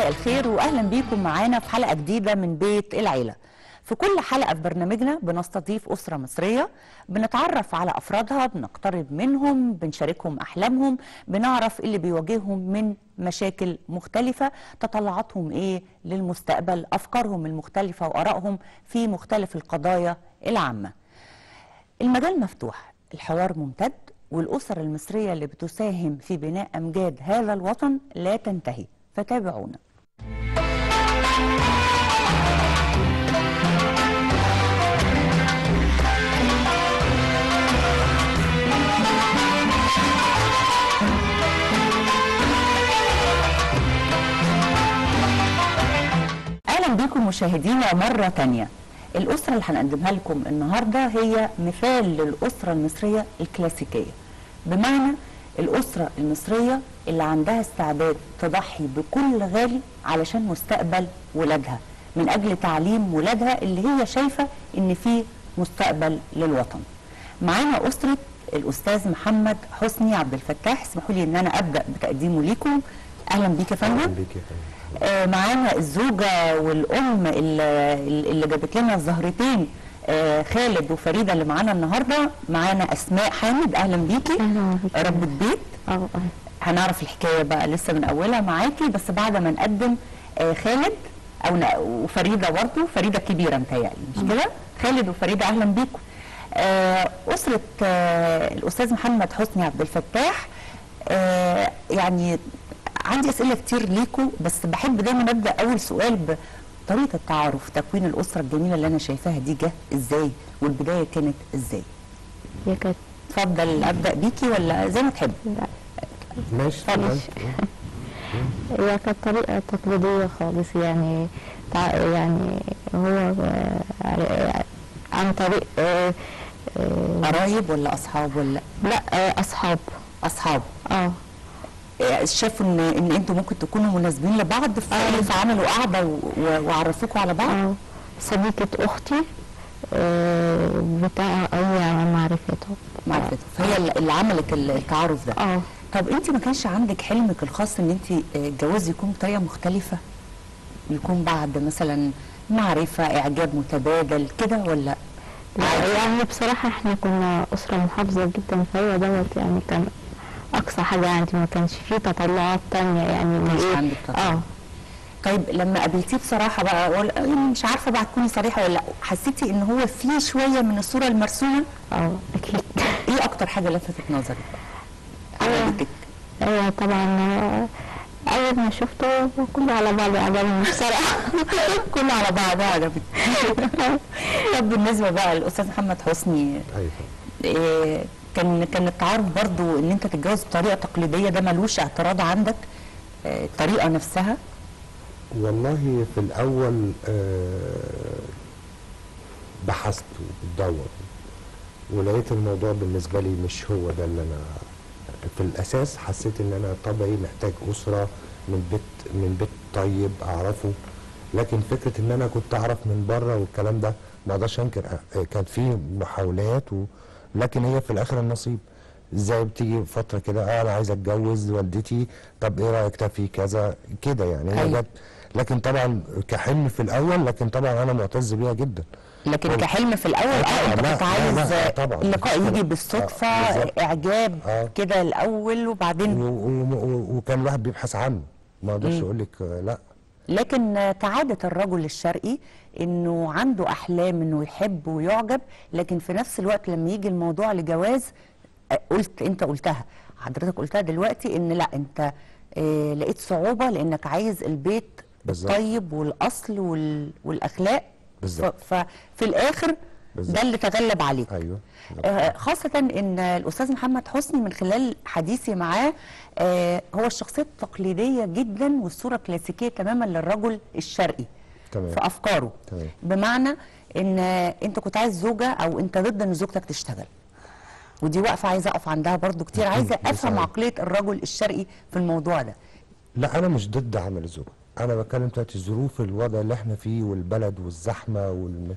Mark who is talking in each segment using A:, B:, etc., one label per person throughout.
A: الخير واهلا بيكم معانا في حلقه جديده من بيت العيله. في كل حلقه في برنامجنا بنستضيف اسره مصريه بنتعرف على افرادها بنقترب منهم بنشاركهم احلامهم بنعرف اللي بيواجههم من مشاكل مختلفه تطلعاتهم ايه للمستقبل افكارهم المختلفه وارائهم في مختلف القضايا العامه. المجال مفتوح الحوار ممتد والأسر المصرية اللي بتساهم في بناء أمجاد هذا الوطن لا تنتهي فتابعونا أهلا بكم مشاهدينا مرة تانية الأسرة اللي هنقدمها لكم النهاردة هي مثال للأسرة المصرية الكلاسيكية بمعنى الأسرة المصرية اللي عندها استعداد تضحي بكل غالي علشان مستقبل ولادها من أجل تعليم ولادها اللي هي شايفة إن في مستقبل للوطن معانا أسرة الأستاذ محمد حسني عبد الفتاح اسمحوا لي إن أنا أبدأ بتقديمه ليكم أهلا بيك يا فندم
B: بيك يا فندم
A: آه، معانا الزوجة والأم اللي, اللي جابت لنا الزهرتين آه، خالد وفريدة اللي معانا النهاردة معانا أسماء حامد أهلا بيكي
C: أهلا بك.
A: ربة بيت
C: اه اه
A: هنعرف الحكاية بقى لسه من أولها معاكي بس بعد ما نقدم آه، خالد أو ن- وفريدة برضه فريدة كبيرة متهيألي مش كده؟ خالد وفريدة أهلا بيكم آه، أسرة آه، الأستاذ محمد حسني عبد الفتاح آه، يعني عندي أسئلة كتير ليكم بس بحب دايما أبدأ أول سؤال بطريقة التعارف تكوين الأسرة الجميلة اللي أنا شايفاها دي جه إزاي والبداية كانت إزاي؟
C: هي كانت
A: اتفضل أبدأ بيكي ولا زي ما تحب
B: ماشي اتفضل.
C: ماشي. هي كانت طريقة تقليدية خالص يعني تع- يعني هو آه، عن طريق آه، آه،
A: قرايب ولا أصحاب ولا
C: لا آه، أصحاب
A: أصحاب
C: اه
A: آه، شافوا ان ان انتوا ممكن تكونوا مناسبين لبعض ف- فعملوا قعده و- و- وعرفوكوا على بعض
C: اه صديقة أختي آه، بتاع هي معرفته
A: معرفتوا فهي اللي- اللي عملت ال- التعارف ده
C: اه
A: طب انت ما كانش عندك حلمك الخاص ان انت آه، الجواز يكون بطريقه مختلفه يكون بعد مثلا معرفه اعجاب متبادل كده ولا
C: لا يعني بصراحة احنا كنا أسرة محافظة جدا فهو دوت يعني كان أقصى حاجة عندي ما كانش فيه تطلعات تانية يعني
A: ما كانش
C: إيه؟
A: عندك تطلع.
C: اه
A: طيب لما قابلتيه بصراحه بقى ولا- يعني مش عارفه بقى تكوني صريحه ولا لا حسيتي ان هو فيه شويه من الصوره المرسومه
C: اه أكيد
A: ايه اكتر حاجه لفتت نظرك بقى عجبتك
C: ايوه طبعا آه، أول ما شفته كله على بعض عجبني بصراحة
A: كله على بعض عجبك طب بالنسبه بقى للاستاذ محمد حسني
B: ايوه
A: إيه كان كان التعارف برضو ان انت تتجوز بطريقه تقليديه ده ملوش اعتراض عندك آه، الطريقه نفسها
B: والله في الاول آه، بحثت وبدور ولقيت الموضوع بالنسبه لي مش هو ده اللي انا في الاساس حسيت ان انا طبعي محتاج اسره من بيت من بيت طيب اعرفه لكن فكره ان انا كنت اعرف من بره والكلام ده ما اقدرش انكر آه، كان في محاولات و... لكن هي في الاخر النصيب ازاي بتيجي فتره كده اه انا عايز اتجوز والدتي طب ايه رايك ده في كذا كده يعني هي
A: أيوة.
B: جت لكن طبعا كحلم في الاول لكن طبعا انا معتز بيها جدا
A: لكن
B: طبعا.
A: كحلم في الاول اه
B: طبعا،
A: انت
B: لا،
A: كنت
B: لا،
A: عايز
B: لا،
A: آه،
B: طبعا.
A: اللقاء يجي
B: آه،
A: بالصدفه
B: بالظبط.
A: اعجاب
B: آه.
A: كده الاول وبعدين
B: و- و- و- وكان الواحد بيبحث عنه ما اقدرش اقول لك آه، لا
A: لكن آه، كعادة الرجل الشرقي انه عنده احلام انه يحب ويعجب لكن في نفس الوقت لما يجي الموضوع لجواز آه، قلت انت قلتها حضرتك قلتها دلوقتي ان لا انت آه، لقيت صعوبة لانك عايز البيت
B: بالظبط.
A: الطيب والاصل وال- والاخلاق
B: بالظبط.
A: ف- ففي الاخر
B: بالظبط.
A: ده اللي تغلب عليك
B: ايوه
A: آه، خاصة ان الاستاذ محمد حسني من خلال حديثي معاه آه، هو الشخصية التقليدية جدا والصورة كلاسيكية تماما للرجل الشرقي
B: تمام.
A: في افكاره
B: تمام.
A: بمعنى ان آه، انت كنت عايز زوجة او انت ضد ان زوجتك تشتغل ودي وقفة عايزة اقف عندها برضو كتير
B: أكيد،
A: عايزة
B: ده
A: افهم
B: صحيح.
A: عقلية الرجل الشرقي في الموضوع ده
B: لا انا مش ضد عمل الزوجه انا بتكلم دلوقتي ظروف الوضع اللي احنا فيه والبلد والزحمه والم...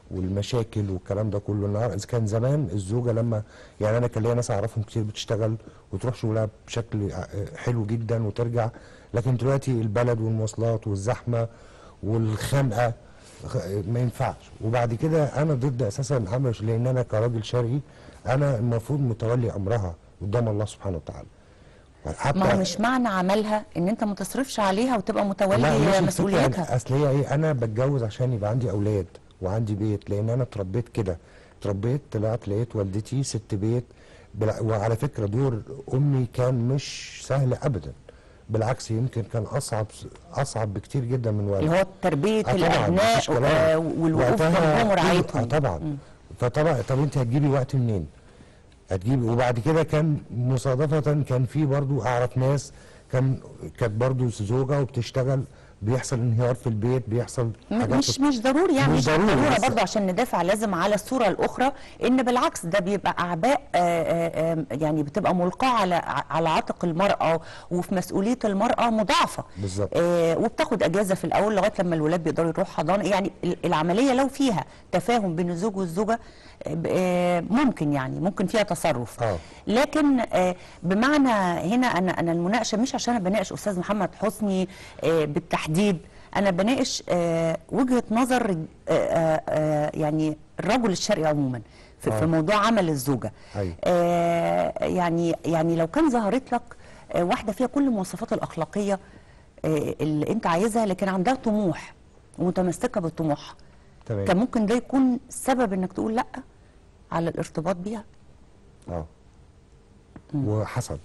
B: والمشاكل والكلام ده كله النهار اذا كان زمان الزوجه لما يعني انا كان ليا ناس اعرفهم كتير بتشتغل وتروح شغلها بشكل ع- حلو جدا وترجع لكن دلوقتي البلد والمواصلات والزحمه والخنقه خ- ما ينفعش وبعد كده انا ضد اساسا عمل لان انا كراجل شرقي انا المفروض متولي امرها قدام الله سبحانه وتعالى حتى
A: ما هو مش معنى عملها ان انت ما تصرفش عليها وتبقى
B: لا، مش
A: متولي
B: الفكرة
A: مسؤوليتها
B: يعني اصل هي ايه انا بتجوز عشان يبقى عندي اولاد وعندي بيت لان انا اتربيت كده اتربيت طلعت لقيت والدتي ست بيت بلا- وعلى فكره دور امي كان مش سهل ابدا بالعكس يمكن كان اصعب اصعب بكتير جدا من والدي
A: اللي هو تربيه
B: آه طبعاً،
A: الابناء
B: مفيش كلام.
A: آه، والوقوف
B: وقتها
A: جنبهم
B: اه
A: ورعايتهم
B: طبعا فطبعا طب انت هتجيبي وقت منين؟ هتجيبي وبعد كده كان مصادفة كان في برضو اعرف ناس كان كانت برضو زوجة وبتشتغل بيحصل انهيار في البيت بيحصل
A: م-
B: حاجات
A: مش مش ضروري يعني
B: مش
A: مش
B: ضروري،
A: ضروري
B: بس-
A: برضه عشان ندافع لازم على الصوره الاخرى ان بالعكس ده بيبقى اعباء آه، آه، آه، يعني بتبقى ملقاه على على عاتق المراه وفي مسؤوليه المراه مضاعفه
B: بالظبط.
A: آه، وبتاخد اجازه في الاول لغايه لما الولاد بيقدروا يروحوا حضانه يعني ال- العمليه لو فيها تفاهم بين الزوج والزوجه آه، ب- آه، ممكن يعني ممكن فيها تصرف
B: آه.
A: لكن آه، بمعنى هنا انا انا المناقشه مش عشان انا بناقش استاذ محمد حسني آه، بالتحديد انا بناقش آه، وجهه نظر آه، آه، آه، يعني الرجل الشرقي عموما في,
B: آه.
A: في موضوع عمل الزوجه
B: أيوة.
A: آه، يعني يعني لو كان ظهرت لك آه، واحده فيها كل المواصفات الاخلاقيه آه، اللي انت عايزها لكن عندها طموح ومتمسكه بطموحها
B: تمام
A: كان ممكن ده يكون سبب انك تقول لا على الارتباط بيها
B: اه وحصل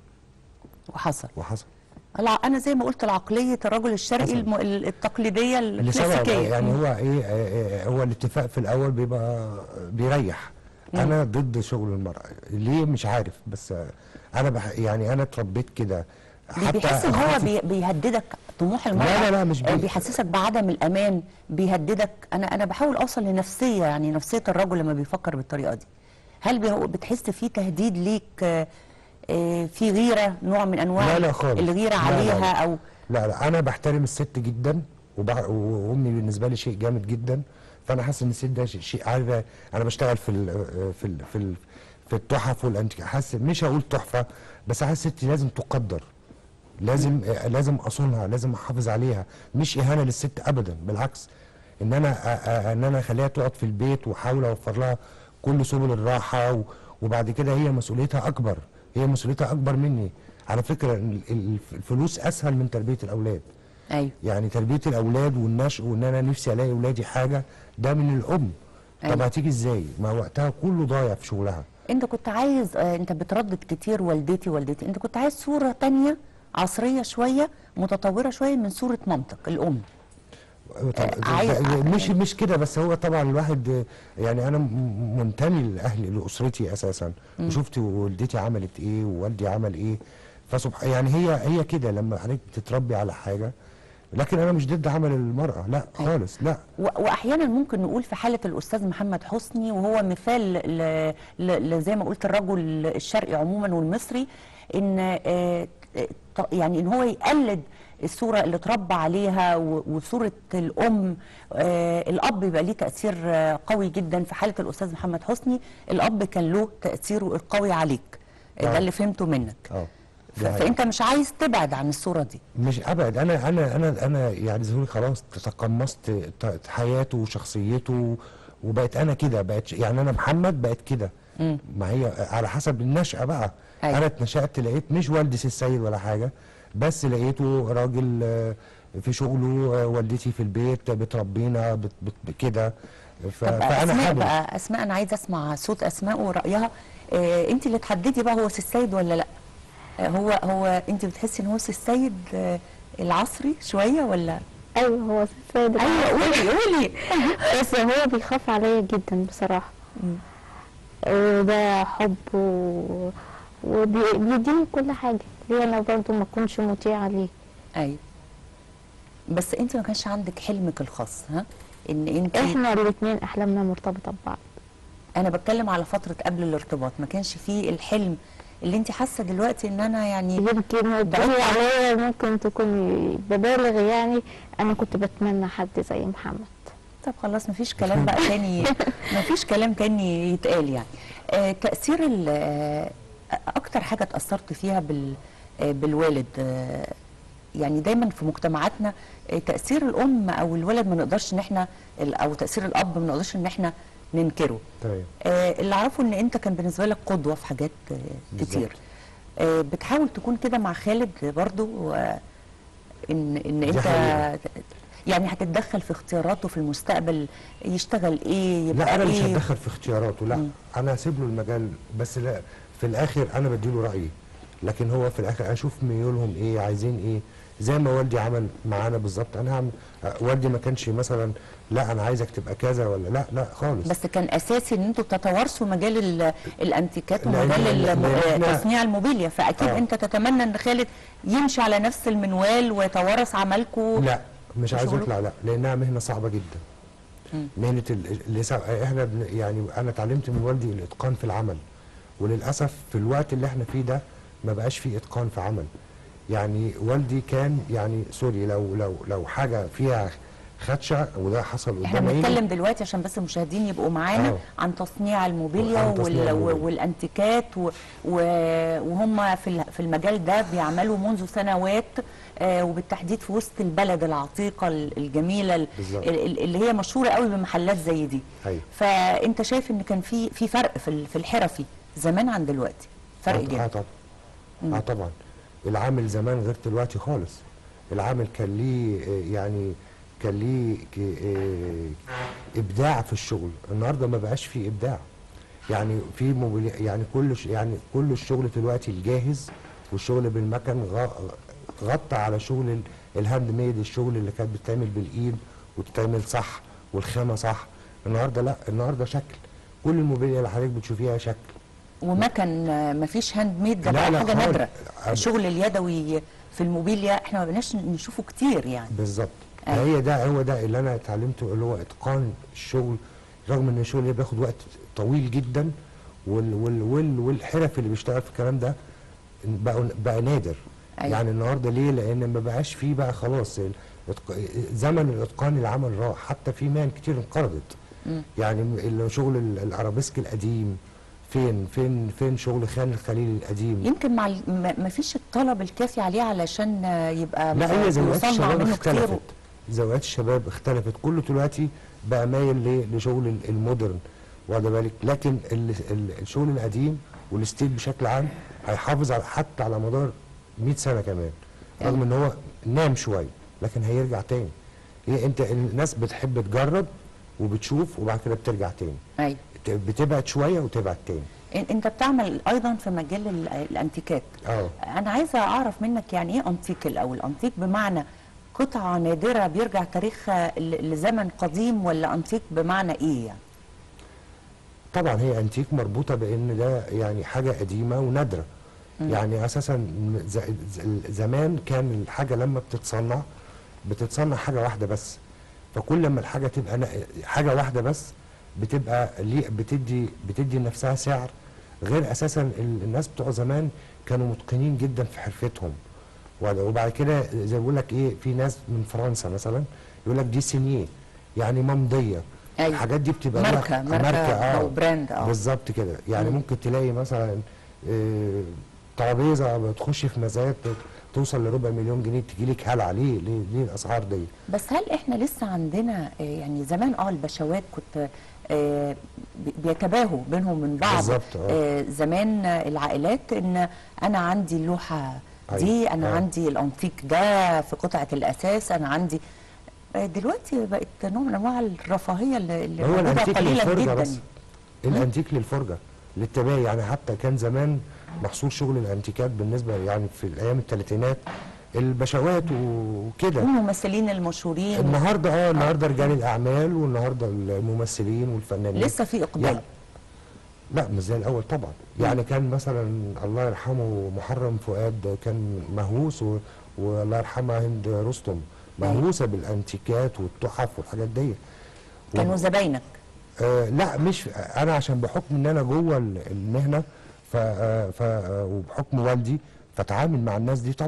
A: وحصل
B: وحصل
A: الع- انا زي ما قلت العقليه الرجل الشرقي
B: حصل.
A: الم... ال- التقليديه
B: لسبب
A: الكلاسيكيه
B: يعني
A: مم.
B: هو ايه آه، آه، هو الاتفاق في الاول بيبقى بيريح انا ضد شغل المرأة ليه مش عارف بس آه، انا بح يعني انا اتربيت كده
A: بي- بيحس ان هو
B: أخواتي-
A: بي... بيهددك طموح المراه
B: لا، لا، مش بي-
A: آه، بيحسسك بعدم الامان بيهددك انا انا بحاول اوصل لنفسيه يعني نفسيه الرجل لما بيفكر بالطريقه دي هل بي... بتحس في تهديد ليك آه، آه، في غيره نوع من انواع
B: لا لا خالص
A: الغيره
B: لا، لا،
A: عليها
B: لا.
A: او
B: لا لا انا بحترم الست جدا وبع... وامي بالنسبه لي شيء جامد جدا فانا حاسس ان الست ده شيء- شيء عارف انا بشتغل في ال... في ال... في ال... في التحف والانتيك حاسس مش هقول تحفه بس حاسس الست لازم تقدر لازم آه، لازم اصونها لازم احافظ عليها مش اهانه للست ابدا بالعكس ان انا آه، آه، ان انا اخليها تقعد في البيت واحاول اوفر لها كل سبل الراحه و... وبعد كده هي مسؤوليتها اكبر هي مسؤوليتها اكبر مني على فكره ال- ال- الفلوس اسهل من تربيه الاولاد
A: ايوه
B: يعني تربيه الاولاد والنشء وان انا نفسي الاقي اولادي حاجه ده من الام طب
A: أيوة.
B: هتيجي ازاي ما وقتها كله ضايع في شغلها
A: انت كنت عايز آه، انت بتردد كتير والدتي والدتي انت كنت عايز صوره تانية عصريه شويه متطوره شويه من صوره مامتك الام
B: طب
A: عايز-
B: مش مش كده بس هو طبعا الواحد يعني انا م- منتمي لاهلي لاسرتي اساسا وشفت والدتي عملت ايه ووالدي عمل ايه فسبحان يعني هي هي كده لما حضرتك بتتربي على حاجه لكن انا مش ضد عمل المراه لا خالص لا
A: و- واحيانا ممكن نقول في حاله الاستاذ محمد حسني وهو مثال ل- ل- ل- زي ما قلت الرجل الشرقي عموما والمصري ان آه، ط- يعني ان هو يقلد الصوره اللي اتربى عليها و- وصوره الام آه، الاب بيبقى ليه تاثير آه، قوي جدا في حاله الاستاذ محمد حسني الاب كان له تاثيره القوي عليك آه،
B: آه.
A: ده اللي فهمته منك
B: اه
A: ف-
B: ده حقيقي.
A: فانت مش عايز تبعد عن الصوره دي
B: مش ابعد انا انا انا انا يعني زي ما بيقولوا خلاص تقمصت ت- حياته وشخصيته وبقت انا كده بقت يعني انا محمد بقت كده ما هي على حسب النشأة بقى
A: أيوة.
B: انا اتنشأت لقيت مش والدي سي السيد ولا حاجة بس لقيته راجل آه، في شغله آه، والدتي في البيت بتربينا بت بت كده ف-
A: طب
B: فانا
A: اسماء
B: حابب
A: بقى اسماء انا عايزه اسمع صوت اسماء ورايها آه انت اللي تحددي بقى هو سي السيد ولا لا آه هو هو انت بتحسي ان هو سي السيد آه العصري شويه ولا
C: ايوه هو سيد
A: ايوه قولي قولي
C: بس هو بيخاف عليا جدا بصراحة وده حب و... وبيديني كل حاجة ليه انا برضو ما كنتش مطيعة ليه
A: ايوه بس انت ما كانش عندك حلمك الخاص ها ان انت
C: احنا الاتنين احلامنا مرتبطة ببعض
A: انا بتكلم على فتره قبل الارتباط ما كانش فيه الحلم اللي انت حاسه دلوقتي ان انا يعني
C: يمكن تقولي عليا ممكن تكوني ببالغ يعني انا كنت بتمنى حد زي محمد
A: طب خلاص مفيش كلام بقى تاني مفيش كلام تاني يتقال يعني آه تأثير ال- آه أكتر حاجة اتأثرت فيها بال آه بالوالد آه يعني دايما في مجتمعاتنا آه تأثير الأم أو الولد ما نقدرش إن إحنا ال- أو تأثير الأب ما نقدرش إن إحنا ننكره
B: تمام
A: آه اللي أعرفه إن أنت كان بالنسبة لك قدوة في حاجات آه
B: بالظبط.
A: كتير آه بتحاول تكون كده مع خالد برضو آه ان ان
B: دي
A: انت
B: حقيقة.
A: يعني هتتدخل في اختياراته في المستقبل يشتغل ايه يبقى
B: لا انا مش
A: ايه
B: هتدخل في اختياراته لا
A: مم.
B: انا هسيب له المجال بس لا في الاخر انا بديله رايي لكن هو في الاخر اشوف ميولهم ايه عايزين ايه زي ما والدي عمل معانا بالظبط انا هعمل أه، والدي ما كانش مثلا لا انا عايزك تبقى كذا ولا لا لا خالص
A: بس كان اساسي ان انتوا تتوارثوا مجال ال- الانتيكات
B: لأن-
A: ومجال ال-
B: لأن إحنا-
A: تصنيع الموبيليا فاكيد
B: آه.
A: انت تتمنى ان خالد يمشي على نفس المنوال ويتوارث عملكم
B: لا مش عايز
A: وشغله؟
B: يطلع لا لانها مهنه صعبه جدا
A: مم.
B: مهنه ال- اللي سا- احنا بن- يعني انا اتعلمت من والدي الاتقان في العمل وللاسف في الوقت اللي احنا فيه ده ما بقاش فيه اتقان في عمل يعني والدي كان يعني سوري لو لو لو حاجه فيها خدشه وده حصل
A: احنا
B: قدام عيني
A: بنتكلم دلوقتي عشان بس المشاهدين يبقوا معانا
B: آه.
A: عن تصنيع الموبيليا
B: عن تصنيع
A: وال...
B: الموبيليا.
A: والانتيكات و... و... وهم في ال- في المجال ده بيعملوا منذ سنوات آه وبالتحديد في وسط البلد العتيقه ال- الجميله ال-
B: بالظبط.
A: ال- اللي هي مشهوره قوي بمحلات زي دي
B: أيوة.
A: فانت شايف ان كان في في فرق في ال- في الحرفي زمان عن دلوقتي فرق
B: اه اه
A: جدا
B: طبعا اه طبعا العامل زمان غير دلوقتي خالص العامل كان ليه آه، يعني كان ليه ك- آه، ابداع في الشغل النهارده ما بقاش فيه ابداع يعني في موبيل يعني كل ش- يعني كل الشغل دلوقتي الجاهز والشغل بالمكن غ- غطى على شغل ال- الهاند ميد الشغل اللي كانت بتتعمل بالايد وتتعمل صح والخامه صح النهارده لا النهارده شكل كل الموبيليا اللي حضرتك بتشوفيها شكل
A: ومكن آه، مفيش هاند ميد ده
B: لا،
A: بقى
B: لا
A: حاجه
B: خالص.
A: نادره
B: أب-
A: الشغل اليدوي في الموبيليا احنا ما بقناش نشوفه كتير يعني
B: بالظبط
A: أيوة.
B: هي ده هو ده اللي انا اتعلمته اللي هو اتقان الشغل رغم ان الشغل ده بياخد وقت طويل جدا وال وال وال والحرف اللي بيشتغل في الكلام ده بقى بقى نادر
A: أيوة.
B: يعني النهارده ليه لان ما بقاش فيه بقى خلاص الإتق- زمن الاتقان العمل راح حتى في مهن كتير انقرضت
A: مم.
B: يعني ال- شغل ال- الارابيسك القديم فين فين فين شغل خان الخليل القديم
A: يمكن مع ال- ما ما فيش الطلب الكافي عليه علشان آه، يبقى
B: لا هي زوجات
A: يصنع
B: الشباب
A: منه كتير
B: اختلفت زوجات الشباب اختلفت كله دلوقتي بقى مايل ل- لشغل ال- المودرن واخد بالك لكن ال- ال- الشغل القديم والستيل بشكل عام هيحافظ على حتى على مدار 100 سنه كمان رغم ان هو نام شويه لكن هيرجع تاني هي انت الناس بتحب تجرب وبتشوف وبعد كده بترجع تاني
A: ايوه
B: ت- بتبعد شويه وتبعد تاني
A: إن- انت بتعمل ايضا في مجال ال- الانتيكات
B: اه
A: انا عايزه اعرف منك يعني ايه انتيك الاول انتيك بمعنى قطعه نادره بيرجع تاريخها ل- لزمن قديم ولا انتيك بمعنى ايه يعني
B: طبعا هي انتيك مربوطه بان ده يعني حاجه قديمه ونادره يعني اساسا ز- ز- زمان كان الحاجه لما بتتصنع بتتصنع حاجه واحده بس فكل لما الحاجه تبقى نا- حاجه واحده بس بتبقى ليه بتدي بتدي لنفسها سعر غير اساسا ال- الناس بتوع زمان كانوا متقنين جدا في حرفتهم وبعد- وبعد كده زي ما بقول لك ايه في ناس من فرنسا مثلا يقول لك دي سينيه يعني ممضيه
A: أيوة.
B: الحاجات دي بتبقى لها-
A: ماركة- ماركة أو براند، آه.
B: بالظبط كده يعني
A: مم.
B: ممكن تلاقي مثلا آه، ترابيزه بتخش في مزايا توصل لربع مليون جنيه تجي لك هلع ليه ليه, ليه الاسعار دي
A: بس هل احنا لسه عندنا آه، يعني زمان اه البشوات كنت آه، بي- بيتباهوا بينهم من بعض
B: بالظبط، آه.
A: آه، زمان آه، العائلات ان انا عندي اللوحه دي
B: أيوة،
A: انا
B: آه.
A: عندي الانتيك ده في قطعه الاساس انا عندي آه، دلوقتي بقت نوع من انواع الرفاهيه اللي اللي
B: هو
A: موجوده
B: الانتيك
A: قليلا
B: للفرجه
A: جدا
B: بس الانتيك للفرجه للتباهي يعني حتى كان زمان محصول شغل الانتيكات بالنسبه يعني في الايام الثلاثينات البشوات وكده
A: والممثلين المشهورين
B: النهارده اه النهارده رجال الاعمال والنهارده الممثلين والفنانين
A: لسه في اقبال
B: يعني لا مش زي الاول طبعا يعني كان مثلا الله يرحمه محرم فؤاد كان مهووس و... والله يرحمها هند رستم مهووسه بالانتيكات والتحف والحاجات دي
A: كانوا زباينك
B: آه لا مش انا عشان بحكم ان انا جوه ال- المهنه ف... آه، ف... آه، وبحكم والدي فتعامل مع الناس دي طبعا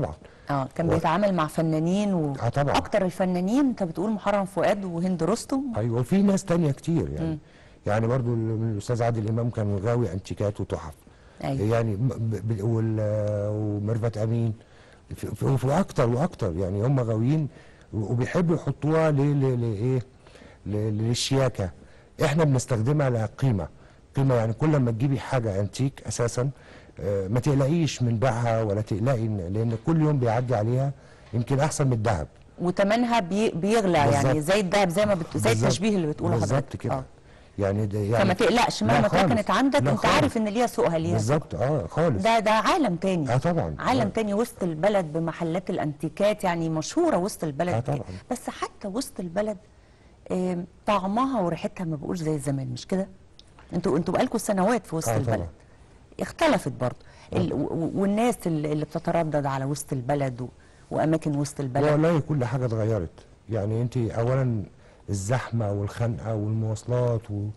A: اه كان
B: و-
A: بيتعامل مع فنانين و...
B: آه طبعا.
A: اكتر الفنانين انت بتقول محرم فؤاد وهند رستم
B: ايوه وفي ناس تانية كتير يعني
A: مم.
B: يعني برضو ال- الاستاذ عادل امام كان غاوي انتيكات وتحف
A: ايوه
B: يعني م- ب- ب- وال- وميرفت امين في- في- وفي اكتر واكتر يعني هم غاويين و- وبيحبوا يحطوها ل- ل- لايه ل- للشياكه احنا بنستخدمها لقيمه قيمه يعني كل ما تجيبي حاجه انتيك اساسا آه، ما تقلقيش من بيعها ولا تقلقي إن- لان كل يوم بيعدي عليها يمكن احسن من الذهب
A: وتمنها بي... بيغلى يعني
B: بالظبط.
A: زي الدهب زي ما بت... زي
B: بالظبط.
A: التشبيه اللي بتقوله
B: بالظبط
A: حضرتك
B: كده
A: آه.
B: يعني ده يعني
A: فما تقلقش
B: لا
A: مهما
B: خالص.
A: كانت عندك
B: لا
A: انت
B: خالص.
A: عارف ان ليها سوقها ليها سوق.
B: بالظبط اه خالص
A: ده ده عالم تاني
B: اه طبعا
A: عالم
B: آه.
A: تاني وسط البلد بمحلات الانتيكات يعني مشهوره وسط البلد
B: آه طبعا.
A: بس حتى وسط البلد آم، طعمها وريحتها ما بقوش زي زمان مش كده انتوا انتوا بقالكم سنوات في وسط
B: آه
A: البلد
B: طبعا.
A: اختلفت برضه ال... و- و- والناس اللي اللي بتتردد على وسط البلد و... واماكن وسط
B: لا
A: البلد
B: والله كل حاجه اتغيرت يعني انت اولا الزحمه والخنقه والمواصلات و...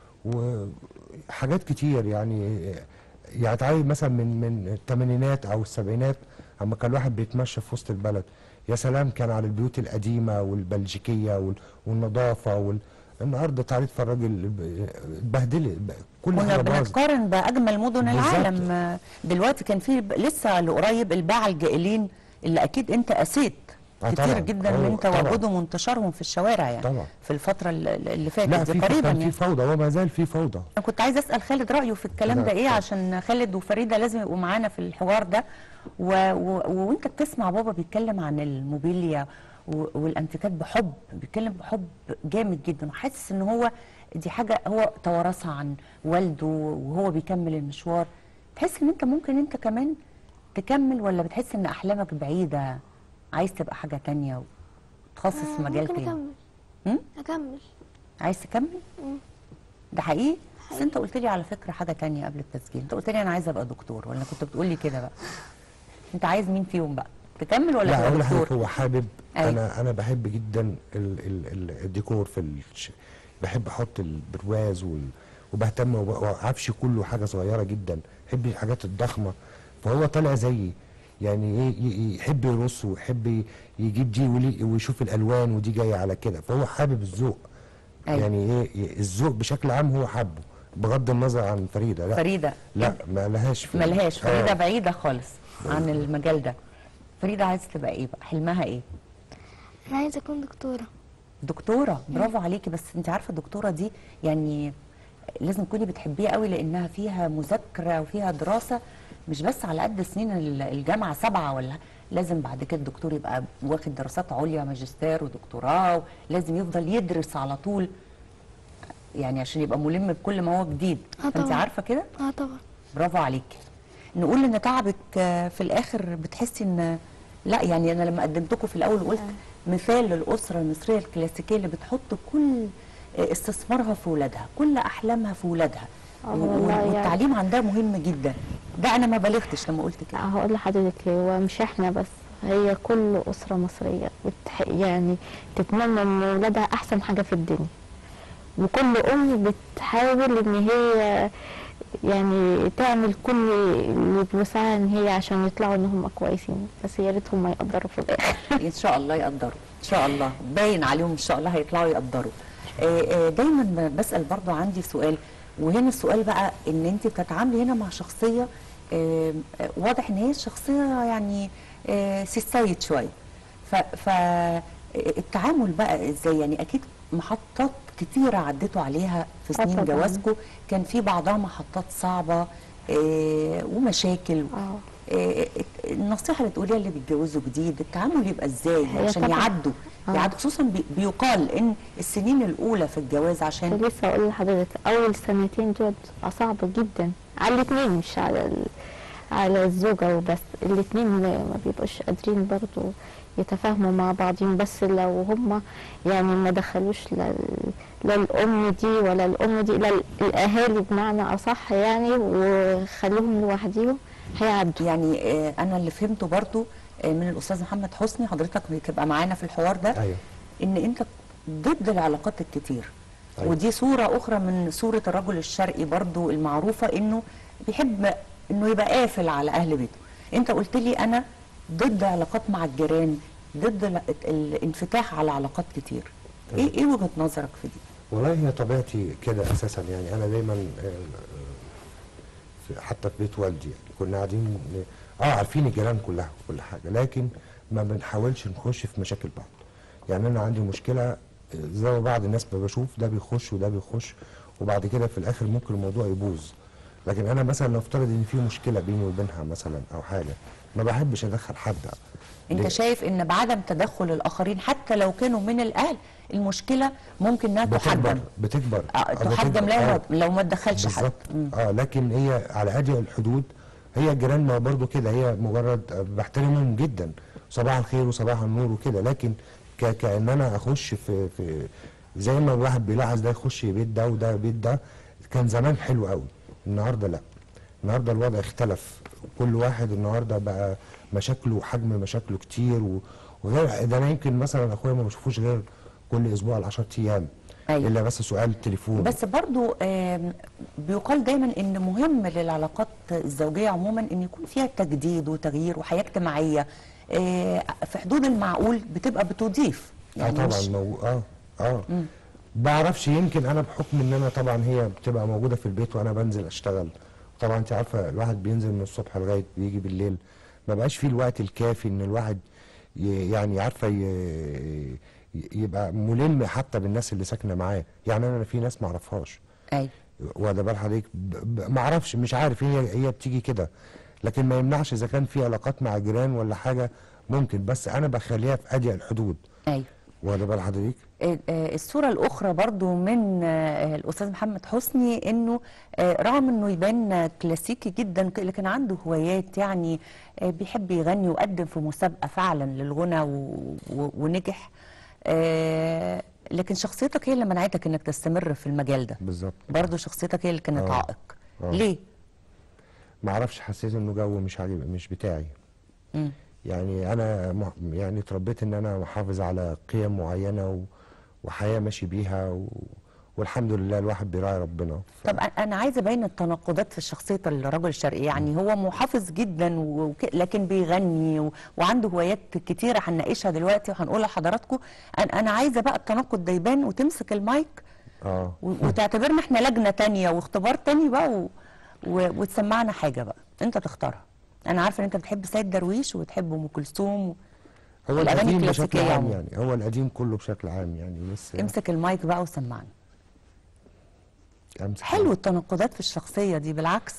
B: وحاجات كتير يعني يعني تعالي مثلا من من الثمانينات او السبعينات اما كان الواحد بيتمشى في وسط البلد يا سلام كان على البيوت القديمه والبلجيكيه وال... والنظافه وال... النهارده تعالي تتفرجي ال- اتبهدلت كل
A: كنا
B: حاجه باظت
A: بنتقارن باجمل مدن
B: بالظبط.
A: العالم آه، دلوقتي كان في ب- لسه لقريب الباعة الجائلين اللي اكيد انت قسيت
B: آه
A: كتير
B: طبعاً.
A: جدا
B: آه
A: من
B: طبعاً.
A: تواجدهم وانتشارهم في الشوارع يعني
B: طبعاً.
A: في الفتره اللي اللي فاتت
B: لا
A: دي
B: في
A: قريبا
B: كان
A: يعني
B: في فوضى وما زال في فوضى
A: انا كنت عايزه اسال خالد رايه في الكلام
B: لا،
A: ده ايه
B: اتفضل.
A: عشان خالد وفريده لازم يبقوا معانا في الحوار ده و... و... وانت بتسمع بابا بيتكلم عن الموبيليا و... والانتيكات بحب بيتكلم بحب جامد جدا وحاسس ان هو دي حاجه هو توارثها عن والده وهو بيكمل المشوار تحس ان انت ممكن انت كمان تكمل ولا بتحس ان احلامك بعيده عايز تبقى حاجه تانية وتخصص في
D: آه،
A: مجال
D: ممكن
A: تاني
D: اكمل
A: هم؟
D: اكمل
A: عايز تكمل؟
D: مم.
A: ده حقيقي؟ بس
D: حقيقي.
A: انت قلت لي على فكره حاجه تانية قبل التسجيل، انت قلت لي انا عايزه ابقى دكتور ولا كنت بتقول لي كده بقى؟ انت عايز مين فيهم بقى؟ تكمل ولا
B: لا
A: تبقى
B: اقول لحضرتك
A: دكتور؟
B: هو حابب
A: أيوة.
B: انا انا بحب جدا ال ال ال الديكور في الش... بحب احط البرواز وال... وبهتم وب- وعفشي كله حاجه صغيره جدا بحب الحاجات الضخمه فهو طالع زيي يعني ايه ي- يحب يرص ويحب ي- يجيب دي ولي- ويشوف الالوان ودي جايه على كده فهو حابب الذوق
A: أيوة.
B: يعني ايه ي- الذوق بشكل عام هو حابه بغض النظر عن فريده لا
A: فريده
B: لا ما لهاش في
A: ملهاش فريده
B: آه.
A: بعيده خالص عن المجال ده فريده عايزه تبقى ايه بقى؟ حلمها ايه؟
D: انا عايزه اكون دكتوره
A: دكتوره برافو عليكي بس انت عارفه الدكتوره دي يعني لازم تكوني بتحبيها قوي لانها فيها مذاكره وفيها دراسه مش بس على قد سنين ال- الجامعه سبعه ولا لازم بعد كده الدكتور يبقى واخد دراسات عليا ماجستير ودكتوراه لازم يفضل يدرس على طول يعني عشان يبقى ملم بكل ما هو جديد
D: آه
A: فانت
D: طبعاً.
A: عارفه كده
D: اه طبعا
A: برافو عليكي نقول ان تعبك آه، في الاخر بتحسي ان لا يعني انا لما قدمتكم في الاول قلت مثال للاسره المصريه الكلاسيكيه اللي بتحط كل آه، استثمارها في ولادها كل احلامها في ولادها
C: آه
A: و-
C: والله يعني.
A: والتعليم عندها مهم جدا ده انا ما بلغتش لما قلت كده
C: هقول لحضرتك ليه هو مش احنا بس هي كل أسرة مصرية بتح... يعني تتمنى ان ولادها أحسن حاجة في الدنيا وكل أم بتحاول ان هي يعني تعمل كل اللي بوسعها ان هي عشان يطلعوا ان هم كويسين بس يا ريتهم ما يقدروا في الآخر
A: ان شاء الله يقدروا ان شاء الله باين عليهم ان شاء الله هيطلعوا يقدروا آه، آه، دايما ب- بسال برضو عندي سؤال وهنا السؤال بقى ان انت بتتعاملي هنا مع شخصيه آه، آه، واضح ان هي شخصيه يعني آه، سيستايت شويه فالتعامل بقى ازاي يعني اكيد محطات كتيرة عديتوا عليها في
C: آه
A: سنين
C: طبعاً.
A: جوازكم كان في بعضها محطات صعبة آه، ومشاكل
C: اه
A: آه، النصيحة اللي تقوليها اللي بيتجوزوا جديد التعامل يبقى ازاي
C: هي
A: عشان
C: طبعاً.
A: يعدوا
C: آه.
A: يعدوا خصوصا بي- بيقال ان السنين الاولى في الجواز عشان
C: لسه اقول لحضرتك اول سنتين دول بتبقى صعبه جدا على الاثنين مش على ال... على الزوجه وبس الاثنين ما بيبقوش قادرين برضو يتفاهموا مع بعضهم بس لو هم يعني ما دخلوش لل... لا الام دي ولا الام دي لا ال- الاهالي بمعنى اصح يعني وخلوهم لوحديهم هيعدوا
A: يعني آه، انا اللي فهمته برضو آه، من الاستاذ محمد حسني حضرتك بتبقى معانا في الحوار ده
B: ايوه
A: ان انت ضد العلاقات الكتير
B: أيوة.
A: ودي صورة أخرى من صورة الرجل الشرقي برضو المعروفة إنه بيحب إنه يبقى قافل على أهل بيته أنت قلت لي أنا ضد علاقات مع الجيران ضد ال- الانفتاح على علاقات كتير ايه ايه وجهه نظرك في دي
B: والله هي طبيعتي كده اساسا يعني انا دايما آه، في حتى في بيت والدي يعني كنا قاعدين اه عارفين الجيران كلها وكل حاجه لكن ما بنحاولش نخش في مشاكل بعض يعني انا عندي مشكله آه، زي ما بعض الناس ما بشوف ده بيخش وده بيخش وبعد كده في الاخر ممكن الموضوع يبوظ لكن انا مثلا نفترض ان في مشكله بيني وبينها مثلا او حاجه ما بحبش ادخل حد
A: انت
B: ليه؟
A: شايف ان بعدم تدخل الاخرين حتى لو كانوا من الاهل المشكله ممكن انها تحجم
B: بتكبر بتكبر
A: آه،
B: آه،
A: تحجم
B: بتكبر.
A: لو
B: آه.
A: لو ما تدخلش حد
B: بالظبط اه لكن هي على اضيق الحدود هي الجيران ما برضو كده هي مجرد آه، بحترمهم جدا صباح الخير وصباح النور وكده لكن ك كان انا اخش في في زي ما الواحد بيلاحظ ده يخش بيت ده وده بيت ده كان زمان حلو قوي النهارده لا النهارده الوضع اختلف كل واحد النهارده بقى مشاكله وحجم مشاكله كتير و- وغير ده انا يمكن مثلا اخويا ما بشوفوش غير كل اسبوع ل 10 ايام
A: أيوة.
B: الا بس سؤال التليفون
A: بس برضو آم، بيقال دايما ان مهم للعلاقات الزوجيه عموما ان يكون فيها تجديد وتغيير وحياه اجتماعيه آه، في حدود المعقول بتبقى بتضيف
B: اه طبعا
A: مش-
B: مو... اه اه بعرفش يمكن انا بحكم ان انا طبعا هي بتبقى موجوده في البيت وانا بنزل اشتغل طبعا انت عارفه الواحد بينزل من الصبح لغايه بيجي بالليل ما بقاش فيه الوقت الكافي ان الواحد ي... يعني عارفه ي... ي- يبقى ملم حتى بالناس اللي ساكنه معاه يعني انا في ناس ما اعرفهاش
A: ايوه
B: واخد بال حضرتك ب- ب- ما اعرفش مش عارف هي هي بتيجي كده لكن ما يمنعش اذا كان في علاقات مع جيران ولا حاجه ممكن بس انا بخليها في اضيق الحدود
A: ايوه
B: واخد بال حضرتك
A: آه، آه، الصورة الأخرى برضو من آه، الأستاذ محمد حسني إنه آه، رغم إنه يبان آه، كلاسيكي جدا ك- لكن عنده هوايات يعني آه، بيحب يغني وقدم في مسابقة فعلا للغنى و- و- ونجح آه، لكن شخصيتك هي اللي منعتك إنك تستمر في المجال ده
B: بالظبط
A: برضو شخصيتك هي اللي كانت
B: آه.
A: عائق
B: آه.
A: ليه؟
B: ما اعرفش حسيت انه جو مش عاجب مش بتاعي
A: مم.
B: يعني انا مح- يعني اتربيت ان انا محافظ على قيم معينه و... وحياه ماشي بيها و... والحمد لله الواحد بيراعي ربنا ف...
A: طب أ- انا عايزه ابين التناقضات في شخصيه الرجل الشرقي يعني هو محافظ جدا وك... لكن بيغني و... وعنده هوايات كتيره هنناقشها دلوقتي وهنقولها لحضراتكم انا انا عايزه بقى التناقض ده يبان وتمسك المايك
B: اه
A: و... وتعتبرنا احنا لجنه تانية واختبار تاني بقى و... و... وتسمعنا حاجه بقى انت تختارها انا عارفه ان انت بتحب سيد درويش وتحب ام كلثوم و...
B: هو
A: الأغاني
B: القديم بشكل
A: الكلاسيكية
B: عام
A: عموما.
B: يعني هو القديم كله بشكل عام يعني بس
A: امسك المايك بقى وسمعنا
B: أمسك
A: حلو التناقضات في الشخصيه دي بالعكس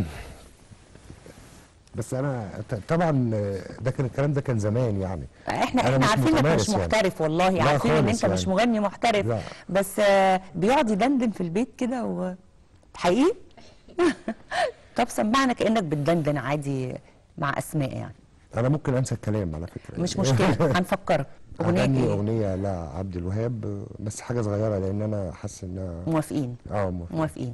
B: بس انا ط- طبعا ده كان الكلام ده كان زمان يعني
A: احنا
B: أنا
A: احنا
B: مش
A: عارفين انك
B: متمارس
A: مش
B: يعني.
A: محترف والله
B: لا
A: عارفين ان
B: خالص
A: انت مش
B: يعني.
A: مغني محترف
B: لا.
A: بس آه، بيقعد يدندن في البيت كده و حقيقي طب سمعنا كانك بتدندن عادي مع اسماء يعني
B: انا ممكن انسى الكلام على فكره
A: مش مشكله هنفكرك اغنيه
B: اغنيه
A: ايه
B: اغنيه لعبد الوهاب بس حاجه صغيره لان انا حاسس انها
A: موافقين
B: اه موافق.
A: موافقين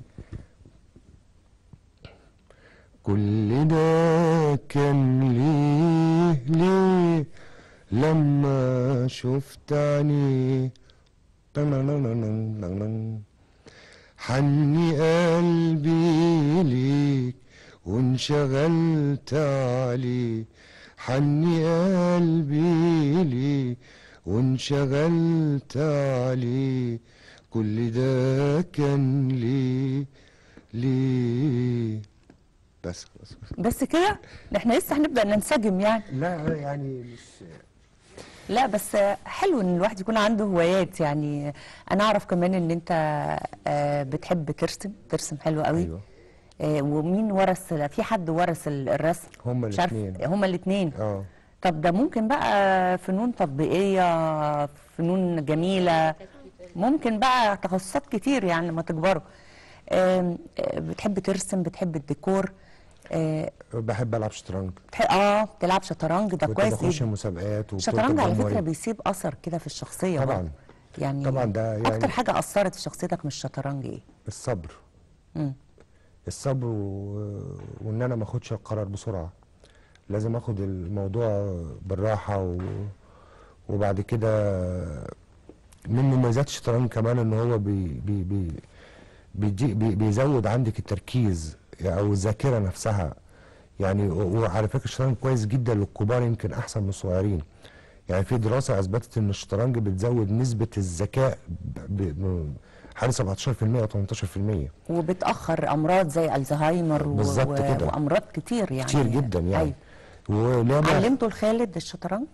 B: كل ده كان ليه ليه لما شفت عينيه طنننننننن. حني قلبي ليك وانشغلت عليه حني قلبي ليك وانشغلت عليه كل ده كان ليه ليه بس خلاص
A: بس كده ده احنا لسه هنبدا ننسجم يعني
B: لا يعني مش
A: لا بس حلو ان الواحد يكون عنده هوايات يعني انا اعرف كمان ان انت آه، بتحب ترسم ترسم حلو قوي
B: ايوه
A: آه، ومين ورث في حد ورث ال- الرسم
B: هما
A: مش عارف
B: الاتنين.
A: هما الاثنين
B: اه
A: طب ده ممكن بقى فنون تطبيقيه فنون جميله ممكن بقى تخصصات كتير يعني لما تكبروا آم، آه، بتحب ترسم بتحب الديكور آه،
B: بحب العب شطرنج
A: بتح- اه تلعب شطرنج ده
B: كنت
A: كويس
B: بخش
A: جدا
B: مسابقات وبطولة
A: الشطرنج على فكره
B: الجمهورية.
A: بيسيب اثر كده في الشخصيه
B: طبعاً.
A: برضه. يعني
B: طبعاً ده يعني-
A: اكتر حاجه اثرت في شخصيتك من الشطرنج ايه
B: الصبر
A: مم.
B: الصبر و... وان انا ما اخدش القرار بسرعه لازم اخد الموضوع بالراحه و... وبعد كده من مميزات الشطرنج كمان ان هو بي... بي... بي... بيدي... بي... بيزود عندك التركيز او الذاكره نفسها يعني و- وعلى فكره الشطرنج كويس جدا للكبار يمكن احسن من الصغيرين يعني في دراسه اثبتت ان الشطرنج بتزود نسبه الذكاء ب- ب- حوالي 17% او 18%
A: وبتاخر امراض زي الزهايمر و...
B: بالظبط
A: و...
B: كده.
A: وامراض كتير يعني
B: كتير جدا يعني
A: أيوة.
B: ولما
A: علمته لخالد الشطرنج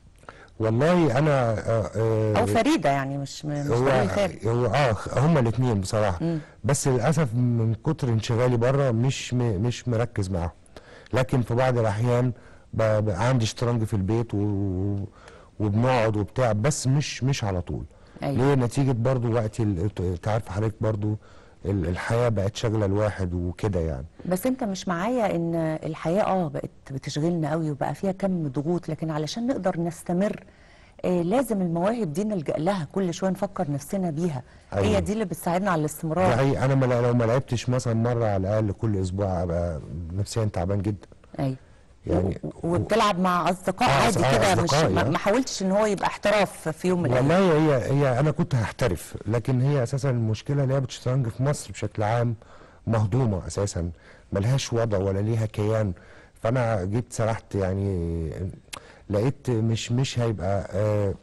B: والله انا آه آه
A: او فريده يعني مش مش
B: هو
A: ضروري خالد
B: هو اه هما الاثنين بصراحه
A: مم.
B: بس للاسف من كتر انشغالي بره مش م مش مركز معاهم لكن في بعض الاحيان ب- بقى عندي شطرنج في البيت و وبنقعد وبتاع بس مش مش على طول
A: أيوة.
B: ليه نتيجه برضو وقت ال- انت عارف حضرتك برضو ال- الحياه بقت شاغله الواحد وكده يعني
A: بس انت مش معايا ان الحياه اه بقت بتشغلنا قوي وبقى فيها كم ضغوط لكن علشان نقدر نستمر آه لازم المواهب دي نلجا لها كل شويه نفكر نفسنا بيها
B: أيوة.
A: هي دي اللي بتساعدنا على
B: ده
A: الاستمرار
B: حقيقي انا ما لو ما لعبتش مثلا مره على الاقل كل اسبوع ابقى نفسيا تعبان جدا
A: ايوه
B: يعني
A: و- وبتلعب مع اصدقاء
B: آه،
A: عادي
B: آه،
A: كده مش
B: أصدقائي،
A: ما
B: آه.
A: ما حاولتش ان هو يبقى احتراف في يوم من الايام
B: والله هي هي انا كنت هحترف لكن هي اساسا المشكله لعبه الشطرنج في مصر بشكل عام مهضومه اساسا ملهاش وضع ولا ليها كيان فانا جيت سرحت يعني لقيت مش مش هيبقى آه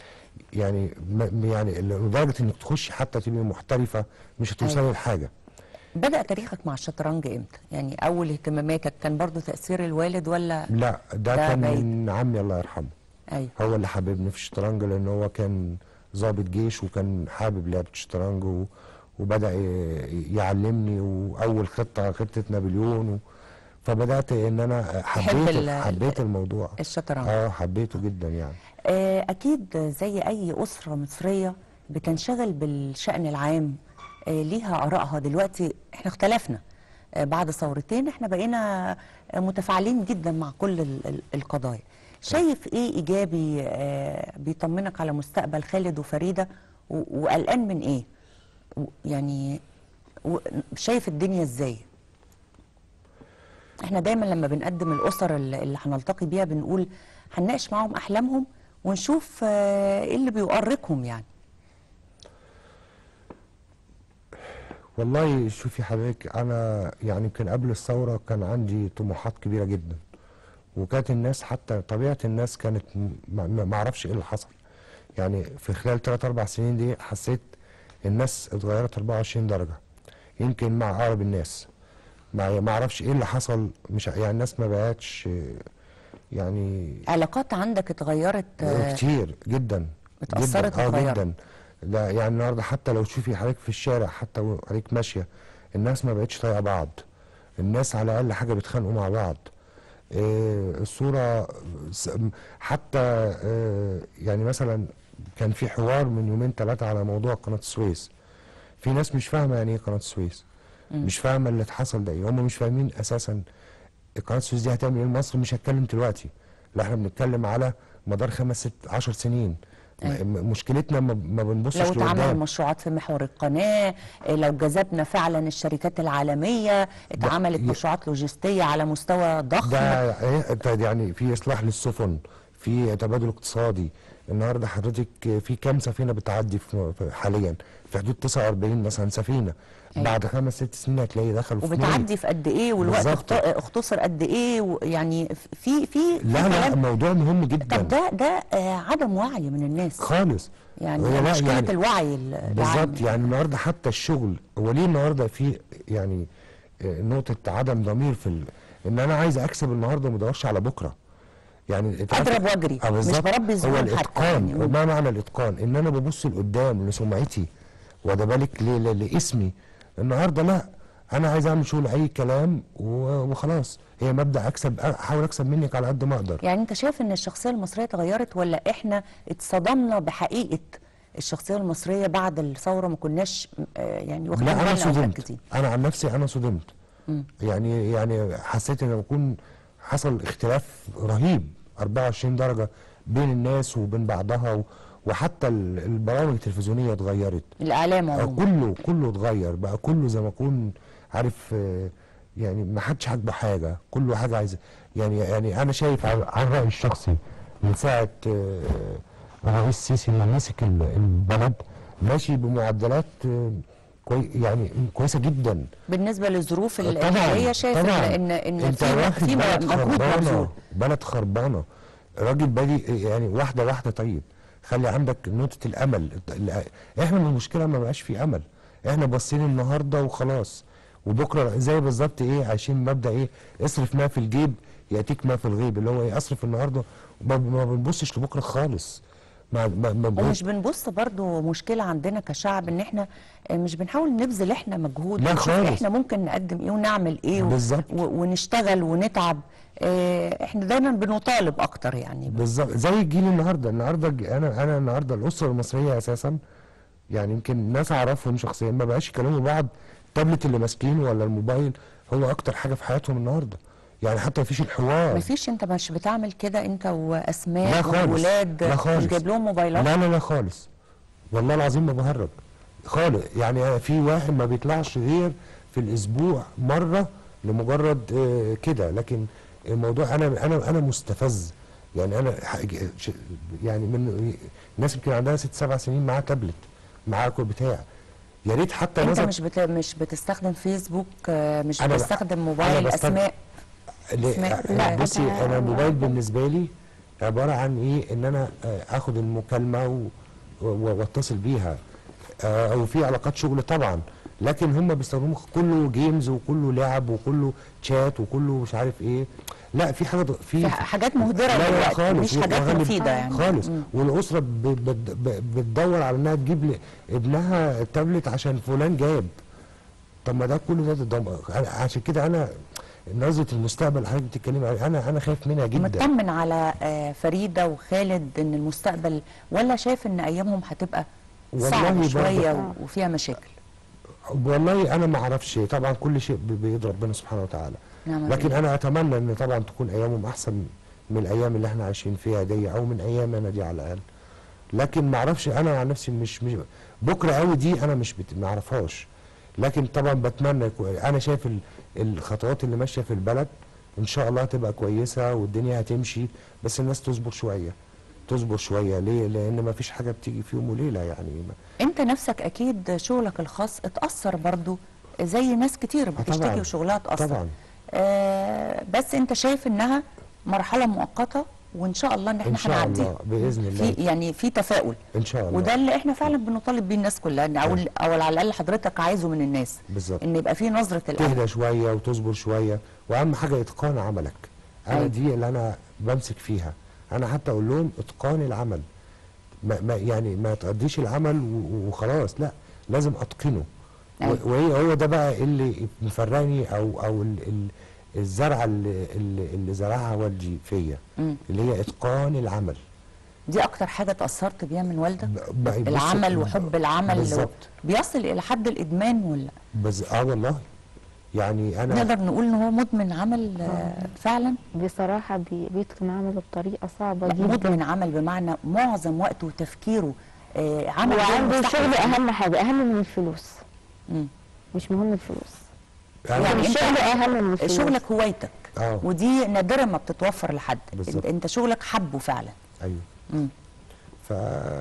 B: يعني م- يعني لدرجه انك تخشي حتى تبقي محترفه مش هتوصلي
A: أيوة.
B: لحاجه
A: بدأ تاريخك مع الشطرنج امتى؟ يعني أول اهتماماتك كان برضو تأثير الوالد ولا
B: لا ده,
A: ده
B: كان
A: بعيد.
B: من عمي الله يرحمه
A: أيوه
B: هو اللي حببني في الشطرنج لان هو كان ضابط جيش وكان حابب لعبه الشطرنج و... وبدا ي- يعلمني واول خطه خطه نابليون و... فبدات ان انا حبيت
A: ال-
B: حبيت الموضوع
A: الشطرنج
B: اه حبيته جدا يعني
A: آه، أكيد زي أي أسرة مصرية بتنشغل بالشأن العام آه، ليها آرائها دلوقتي احنا اختلفنا آه، بعد ثورتين احنا بقينا آه، متفاعلين جدا مع كل ال- ال- القضايا شايف ايه ايجابي آه، بيطمنك على مستقبل خالد وفريده و- وقلقان من ايه و- يعني و- شايف الدنيا ازاي احنا دايما لما بنقدم الاسر اللي اللي هنلتقي بيها بنقول هنناقش معاهم احلامهم ونشوف آه، ايه اللي بيؤرقهم يعني
B: والله شوفي حضرتك انا يعني يمكن قبل الثوره كان عندي طموحات كبيره جدا وكانت الناس حتى طبيعه الناس كانت م- ما ما اعرفش ايه اللي حصل يعني في خلال 3 4 سنين دي حسيت الناس اتغيرت 24 درجه يمكن مع اقرب الناس ما ما اعرفش ايه اللي حصل مش يعني الناس ما بقتش آه، يعني
A: علاقات عندك اتغيرت آه،
B: كتير جدا
A: اتأثرت
B: جدا اه
A: واتغيرت.
B: جدا لا يعني النهارده حتى لو تشوفي حضرتك في الشارع حتى وحضرتك ماشيه الناس ما بقتش طايقه بعض الناس على اقل حاجه بيتخانقوا مع بعض آه الصوره س- حتى آه يعني مثلا كان في حوار من يومين ثلاثه على موضوع قناه السويس في ناس مش فاهمه يعني ايه قناه السويس مش فاهمه اللي اتحصل ده ايه هم مش فاهمين اساسا قناه السويس دي هتعمل ايه مصر مش هتكلم دلوقتي لا احنا بنتكلم على مدار خمس ست عشر سنين
A: أيوة.
B: م- مشكلتنا ما ما بنبصش
A: لو اتعمل
B: لقدام
A: مشروعات في محور القناة آه، لو جذبنا فعلا الشركات العالمية اتعملت
B: ي-
A: مشروعات لوجستية على مستوى ضخم
B: ده إيه ده يعني في اصلاح للسفن في تبادل اقتصادي النهارده حضرتك في كام سفينه بتعدي في في- حاليا في حدود 49 مثلا سفينه
A: أيوة.
B: بعد خمس ست سنين هتلاقي دخلوا في
A: وبتعدي في قد ايه والوقت
B: بالظبط.
A: اخت- اختصر قد ايه ويعني في في في
B: لا لا
A: كلام-
B: موضوع مهم جدا
A: طب ده ده آه، عدم وعي من الناس
B: خالص
A: يعني
B: هي لا
A: مشكلة
B: يعني-
A: الوعي ال- العام
B: بالظبط يعني النهارده حتى الشغل هو ليه النهارده في يعني آه، نقطه عدم ضمير في ال... ان انا عايز اكسب النهارده وما ادورش على بكره يعني أنت عارف-
A: اضرب واجري
B: آه
A: مش
B: بالظبط.
A: بربي
B: هو
A: زبون حتى
B: الاتقان
A: يعني
B: وما معنى الاتقان ان انا ببص لقدام لسمعتي واخد بالك ل- ل- لاسمي النهارده لا انا عايز اعمل شغل اي كلام و- وخلاص هي مبدا اكسب احاول اكسب منك على قد ما اقدر
A: يعني انت شايف ان الشخصيه المصريه اتغيرت ولا احنا اتصدمنا بحقيقه الشخصيه المصريه بعد الثوره ما كناش آه، يعني واخدين
B: لا انا
A: بالنا أو
B: صدمت
A: مركزين
B: انا عن نفسي انا صدمت
A: مم.
B: يعني يعني حسيت ان يكون حصل اختلاف رهيب 24 درجه بين الناس وبين بعضها و- وحتى ال- البرامج التلفزيونيه اتغيرت
A: الاعلام
B: آه،
A: عموما
B: كله كله اتغير بقى كله زي ما اكون عارف آه، يعني ما حدش عاجبه حاجه كله حاجه عايزه يعني يعني انا شايف عن عن رايي الشخصي من ساعه آه، الرئيس السيسي لما مسك ال- البلد ماشي بمعدلات آه، كوي يعني كويسه جدا
A: بالنسبه للظروف ال-
B: طبعا
A: الحاليه شايف
B: طبعا
A: ان ان
B: انت
A: في
B: واخد
A: في
B: بلد
A: مجهود مبذول
B: خربانه بلد خربانه راجل بادي يعني واحده واحده طيب خلي عندك نقطه الامل ال- احنا من المشكله ما بقاش في امل احنا باصين النهارده وخلاص وبكره زي بالظبط ايه عايشين مبدا ايه اصرف ما في الجيب ياتيك ما في الغيب اللي هو ايه اصرف النهارده وما ما بنبصش لبكره خالص ما ما ما
A: ومش بنبص برضو مشكلة عندنا كشعب ان احنا مش بنحاول نبذل احنا مجهود
B: لا
A: ونشوف
B: خالص.
A: احنا ممكن نقدم ايه ونعمل ايه و-
B: بالظبط.
A: و- ونشتغل ونتعب اه، احنا دايما بنطالب اكتر يعني
B: بالظبط زي الجيل النهارده النهارده الج- انا انا النهارده الاسره المصريه اساسا يعني يمكن ناس اعرفهم شخصيا ما بقاش يكلموا بعض التابلت اللي ماسكينه ولا الموبايل هو اكتر حاجه في حياتهم النهارده يعني حتى مفيش الحوار
A: مفيش انت مش بتعمل كده انت واسماء
B: لا خالص
A: وولاد
B: لا خالص
A: مش جايب لهم موبايلات
B: لا لا لا خالص والله العظيم ما بهرج خالص يعني أنا في واحد ما بيطلعش غير في الاسبوع مره لمجرد آه، كده لكن الموضوع انا انا انا مستفز يعني انا حاج- ش- يعني من الناس يمكن عندها ست سبع سنين معاها تابلت معاها كل بتاع يا ريت حتى
A: انت
B: مثلا
A: مش بت... مش بتستخدم فيسبوك اه، مش
B: أنا ب-
A: بتستخدم
B: أنا
A: موبايل
B: بستخدم-
A: اسماء
B: لا,
A: اسماء.
B: لا
C: لا،
B: بصي
C: أنا-
B: انا الموبايل بالنسبه لي عباره عن ايه ان انا آه، اخد المكالمه و- و- واتصل بيها آه، او في علاقات شغل طبعا لكن هم بيستخدموا كله جيمز وكله لعب وكله تشات وكله مش عارف ايه لا في حاجه في
A: في حاجات مهدرة
B: لا لا
A: دلوقتي،
B: خالص
A: مش حاجات
B: وغالب-
A: مفيدة يعني.
B: خالص
A: مم.
B: والاسره ب- بت- ب- بتدور على انها تجيب لابنها تابلت عشان فلان جاب طب ما ده كله ده تدمر أنا عشان كده انا نظره المستقبل اللي حضرتك بتتكلمي عليها انا انا خايف منها جدا
A: مطمن على آه، فريدة وخالد ان المستقبل ولا شايف ان ايامهم هتبقى
B: والله
A: صعبة
B: برضه-
A: شوية و- وفيها مشاكل
B: والله انا ما اعرفش طبعا كل شيء ب- بيد ربنا سبحانه وتعالى
A: نعم
B: لكن
A: بالله.
B: انا اتمنى ان طبعا تكون ايامهم احسن من الايام اللي احنا عايشين فيها دي او من ايام انا دي على الاقل لكن ما اعرفش انا عن نفسي مش مش بكره قوي دي انا مش بت... ما اعرفهاش لكن طبعا بتمنى يكون- انا شايف ال- الخطوات اللي ماشيه في البلد ان شاء الله هتبقى كويسه والدنيا هتمشي بس الناس تصبر شويه تصبر شويه ليه لان ما فيش حاجه بتيجي في يوم وليله يعني ما
A: انت نفسك اكيد شغلك الخاص اتأثر برضو زي ناس كتير
B: طبعاً.
A: بتشتكي وشغلها اتأثر
B: طبعا
A: آه بس انت شايف انها مرحلة مؤقتة وان شاء الله ان احنا
B: ان شاء
A: هنعديها
B: الله باذن الله
A: في يعني في تفاؤل
B: ان شاء الله
A: وده اللي احنا فعلا بنطالب بيه الناس كلها إن او او على الاقل حضرتك عايزه من الناس
B: بالظبط
A: ان يبقى في نظرة الامل
B: تهدى شويه وتصبر شويه واهم حاجه اتقان عملك انا
A: أيوة.
B: دي اللي انا بمسك فيها انا حتى اقول لهم اتقان العمل ما ما يعني ما تقضيش العمل و- وخلاص لا لازم اتقنه
A: أيوة.
B: و- وهي هو ده بقى اللي مفرقني او او ال- ال- الزرعه اللي, اللي, اللي زرعها والدي فيا
A: مم.
B: اللي هي اتقان العمل
A: دي اكتر حاجة تأثرت بيها من والدك
B: ب- ب- بص-
A: العمل وحب العمل
B: بالظبط
A: بيصل الى حد الادمان ولا
B: بس اه والله يعني انا
A: نقدر نقول ان هو مدمن عمل آه، فعلا
C: بصراحة بي- بيتقن عمله بطريقة صعبة
A: لا،
C: جدا
A: مدمن عمل بمعنى معظم وقته وتفكيره آه، عمل غير
C: وعنده
A: مستحدث.
C: شغل أهم حاجة أهم من الفلوس
A: مم.
C: مش مهم الفلوس
B: يعني
A: يعني أنت-
C: الشغل أهم من الفلوس
A: شغلك هوايتك
B: اه
A: ودي نادرا ما بتتوفر لحد
B: بالظبط.
A: انت, انت شغلك حبه فعلا
B: ايوه
A: مم.
B: ف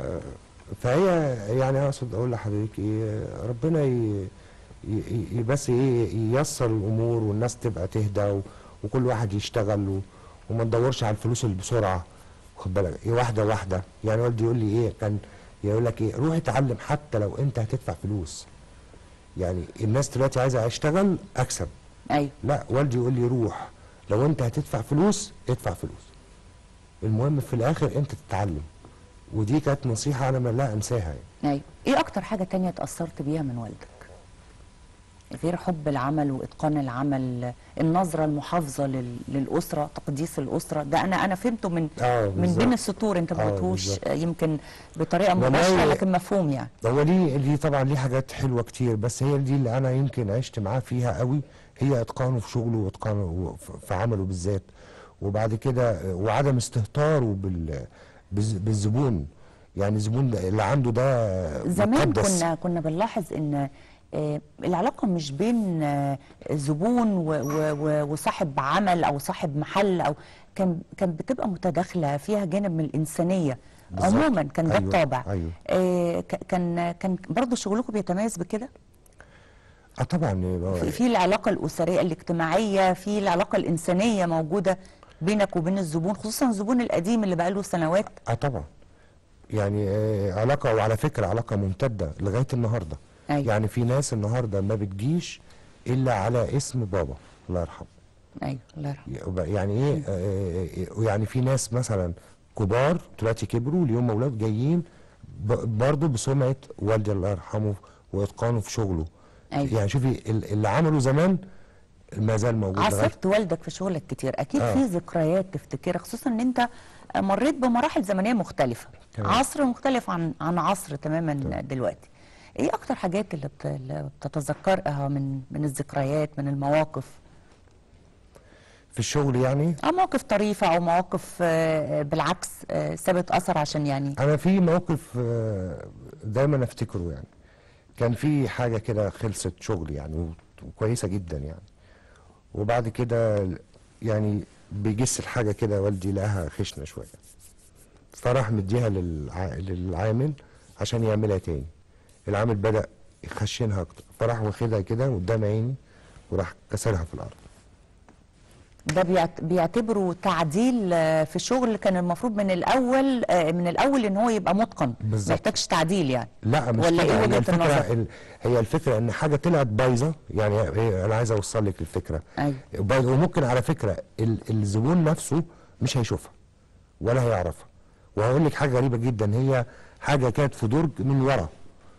B: فهي يعني اقصد اقول لحضرتك ايه ربنا ي... ي... ي- بس ايه ييسر الامور والناس تبقى تهدى و... وكل واحد يشتغل و... وما ندورش على الفلوس اللي بسرعه واخد بالك ايه واحده واحده يعني والدي يقول لي ايه كان يقول لك ايه روح اتعلم حتى لو انت هتدفع فلوس يعني الناس دلوقتي عايزه اشتغل اكسب
A: ايوه
B: لا والدي يقول لي روح لو انت هتدفع فلوس ادفع فلوس المهم في الاخر انت تتعلم ودي كانت نصيحه انا ما لا انساها يعني.
A: ايوه ايه اكتر حاجة تانية اتأثرت بيها من والدك غير حب العمل واتقان العمل النظرة المحافظة لل... للأسرة تقديس الأسرة ده أنا أنا فهمته من
B: اه
A: من
B: بالظبط.
A: بين السطور أنت ما
B: آه،
A: قلتهوش
B: بالظبط.
A: آه، يمكن بطريقة
B: والله-
A: مباشرة لكن مفهوم يعني
B: هو دي دي طبعا ليه حاجات حلوه كتير بس هي دي اللي انا يمكن عشت معاه فيها قوي هي اتقانه في شغله واتقانه في- في عمله بالذات وبعد كده وعدم استهتاره بال بالز- بالزبون يعني الزبون ده اللي عنده ده
A: زمان
B: مقدس.
A: كنا كنا بنلاحظ ان آه، العلاقه مش بين آه، زبون و- و- و- وصاحب عمل او صاحب محل او كان كان بتبقى متداخله فيها جانب من الانسانيه
B: بالظبط.
A: عموما كان ده
B: أيوة،
A: الطابع
B: أيوة.
A: آه، ك- كان كان برضه شغلكم بيتميز بكده
B: اه طبعا يبقى-
A: في, في العلاقه الاسريه الاجتماعيه في العلاقه الانسانيه موجوده بينك وبين الزبون خصوصا الزبون القديم اللي بقاله سنوات
B: اه طبعا يعني آه علاقه وعلى فكره علاقه ممتده لغايه النهارده
A: أيوة.
B: يعني في ناس النهارده ما بتجيش الا على اسم بابا الله يرحمه
A: ايوه الله يرحمه
B: يعني ايه آه، آه، يعني في ناس مثلا كبار دلوقتي كبروا اليوم اولاد جايين ب- برضه بسمعه والدي الله يرحمه واتقانه في شغله
A: أيوة.
B: يعني شوفي ال- اللي عمله زمان ما زال موجود لغايه
A: عاصرت والدك في شغلك كتير اكيد
B: آه.
A: في ذكريات تفتكرها خصوصا ان انت مريت بمراحل زمنيه مختلفه
B: تمام.
A: عصر مختلف عن عن عصر تماما دلوقتي ايه اكتر حاجات اللي, بت... اللي بتتذكرها من من الذكريات من المواقف
B: في الشغل يعني
A: اه مواقف طريفه او مواقف آه، بالعكس آه، سابت اثر عشان يعني
B: انا في موقف آه، دايما افتكره يعني كان في حاجه كده خلصت شغل يعني و- وكويسه جدا يعني وبعد كده يعني بيجس الحاجه كده والدي لقاها خشنه شويه فراح مديها للع... للعامل عشان يعملها تاني العامل بدا يخشنها اكتر فراح واخدها كده قدام عيني وراح كسرها في الارض
A: ده بيعت- بيعتبروا تعديل آه، في شغل كان المفروض من الاول آه، من الاول ان هو يبقى متقن ما
B: بالظبط.
A: يحتاجش تعديل يعني
B: لا مش
A: ولا
B: كده
A: ايه
B: هي
A: وجهه
B: الفكره
A: النظر؟
B: ال... هي الفكره ان حاجه طلعت بايظه يعني هي انا عايز اوصل لك الفكره
A: أيوة.
B: بايظة. وممكن على فكره ال... الزبون نفسه مش هيشوفها ولا هيعرفها وهقول لك حاجه غريبه جدا هي حاجه كانت في درج من ورا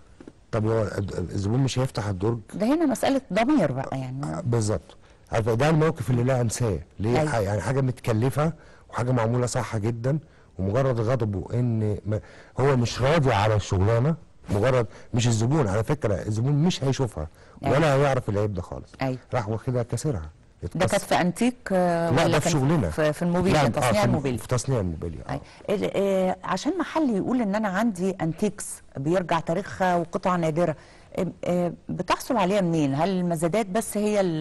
B: طب هو ال- الزبون مش هيفتح الدرج
A: ده هنا مساله ضمير بقى يعني
B: بالظبط عارفه ده الموقف اللي لا انساه ليه
A: أيوة.
B: ح- يعني حاجه متكلفه وحاجه معموله صح جدا ومجرد غضبه ان ما هو مش راضي على الشغلانه مجرد مش الزبون على فكره الزبون مش هيشوفها
A: أيوة.
B: ولا هيعرف العيب ده خالص
A: أيوة.
B: راح واخدها كسرها
A: ده كانت
B: اتكسر.
A: في انتيك آه،
B: لا
A: ولا
B: ده في
A: كان
B: شغلنا
A: في, في الموبيليا
B: لا،
A: تصنيع
B: في الم-
A: الموبيليا
B: في تصنيع الموبيليا
A: أي.
B: اه
A: ال- آه، عشان محل يقول ان انا عندي انتيكس بيرجع تاريخها وقطع نادره آه، آه، بتحصل عليها منين؟ هل المزادات بس هي ال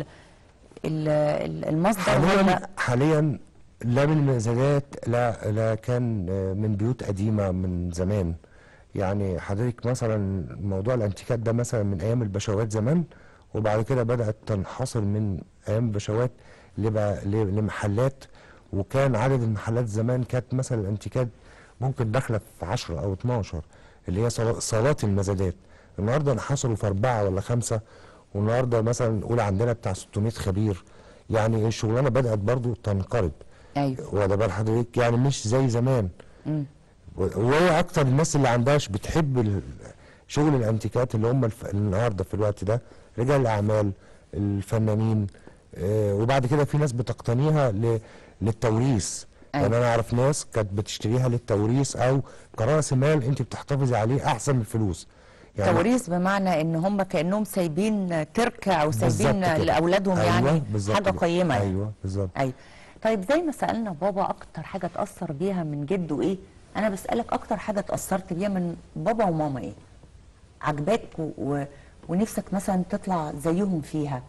A: ال ال- المصدر
B: حاليا
A: ولا
B: حاليا لا من المنزلات لا لا كان آه، من بيوت قديمه من زمان يعني حضرتك مثلا موضوع الانتيكات ده مثلا من ايام البشوات زمان وبعد كده بدات تنحصر من ايام البشوات لبقى ل- لمحلات وكان عدد المحلات زمان كانت مثلا الانتيكات ممكن داخله في 10 او 12 اللي هي صلا- صالات المزادات النهارده انحصروا في اربعه ولا خمسه والنهارده مثلا نقول عندنا بتاع 600 خبير يعني الشغلانه بدات برضو تنقرض
A: ايوه
B: واخد بال حضرتك يعني مش زي زمان
A: مم.
B: و- وهي اكتر الناس اللي عندهاش بتحب ال- شغل الانتيكات اللي هم الف... النهارده في الوقت ده رجال الاعمال الفنانين آه وبعد كده في ناس بتقتنيها ل... للتوريث
A: أيوة.
B: يعني انا اعرف ناس كانت بتشتريها للتوريث او كراس مال انت بتحتفظي عليه احسن من الفلوس
A: توريث بمعنى ان هم كانهم سايبين تركه او
B: بالظبط
A: سايبين
B: كده.
A: لاولادهم
B: أيوة
A: يعني
B: بالظبط
A: حاجه
B: كده.
A: قيمه يعني.
B: ايوه بالظبط
A: ايوه طيب زي ما سالنا بابا اكتر حاجه اتاثر بيها من جده ايه انا بسالك اكتر حاجه اتاثرت بيها من بابا وماما ايه عجباك و... و... ونفسك مثلا تطلع زيهم فيها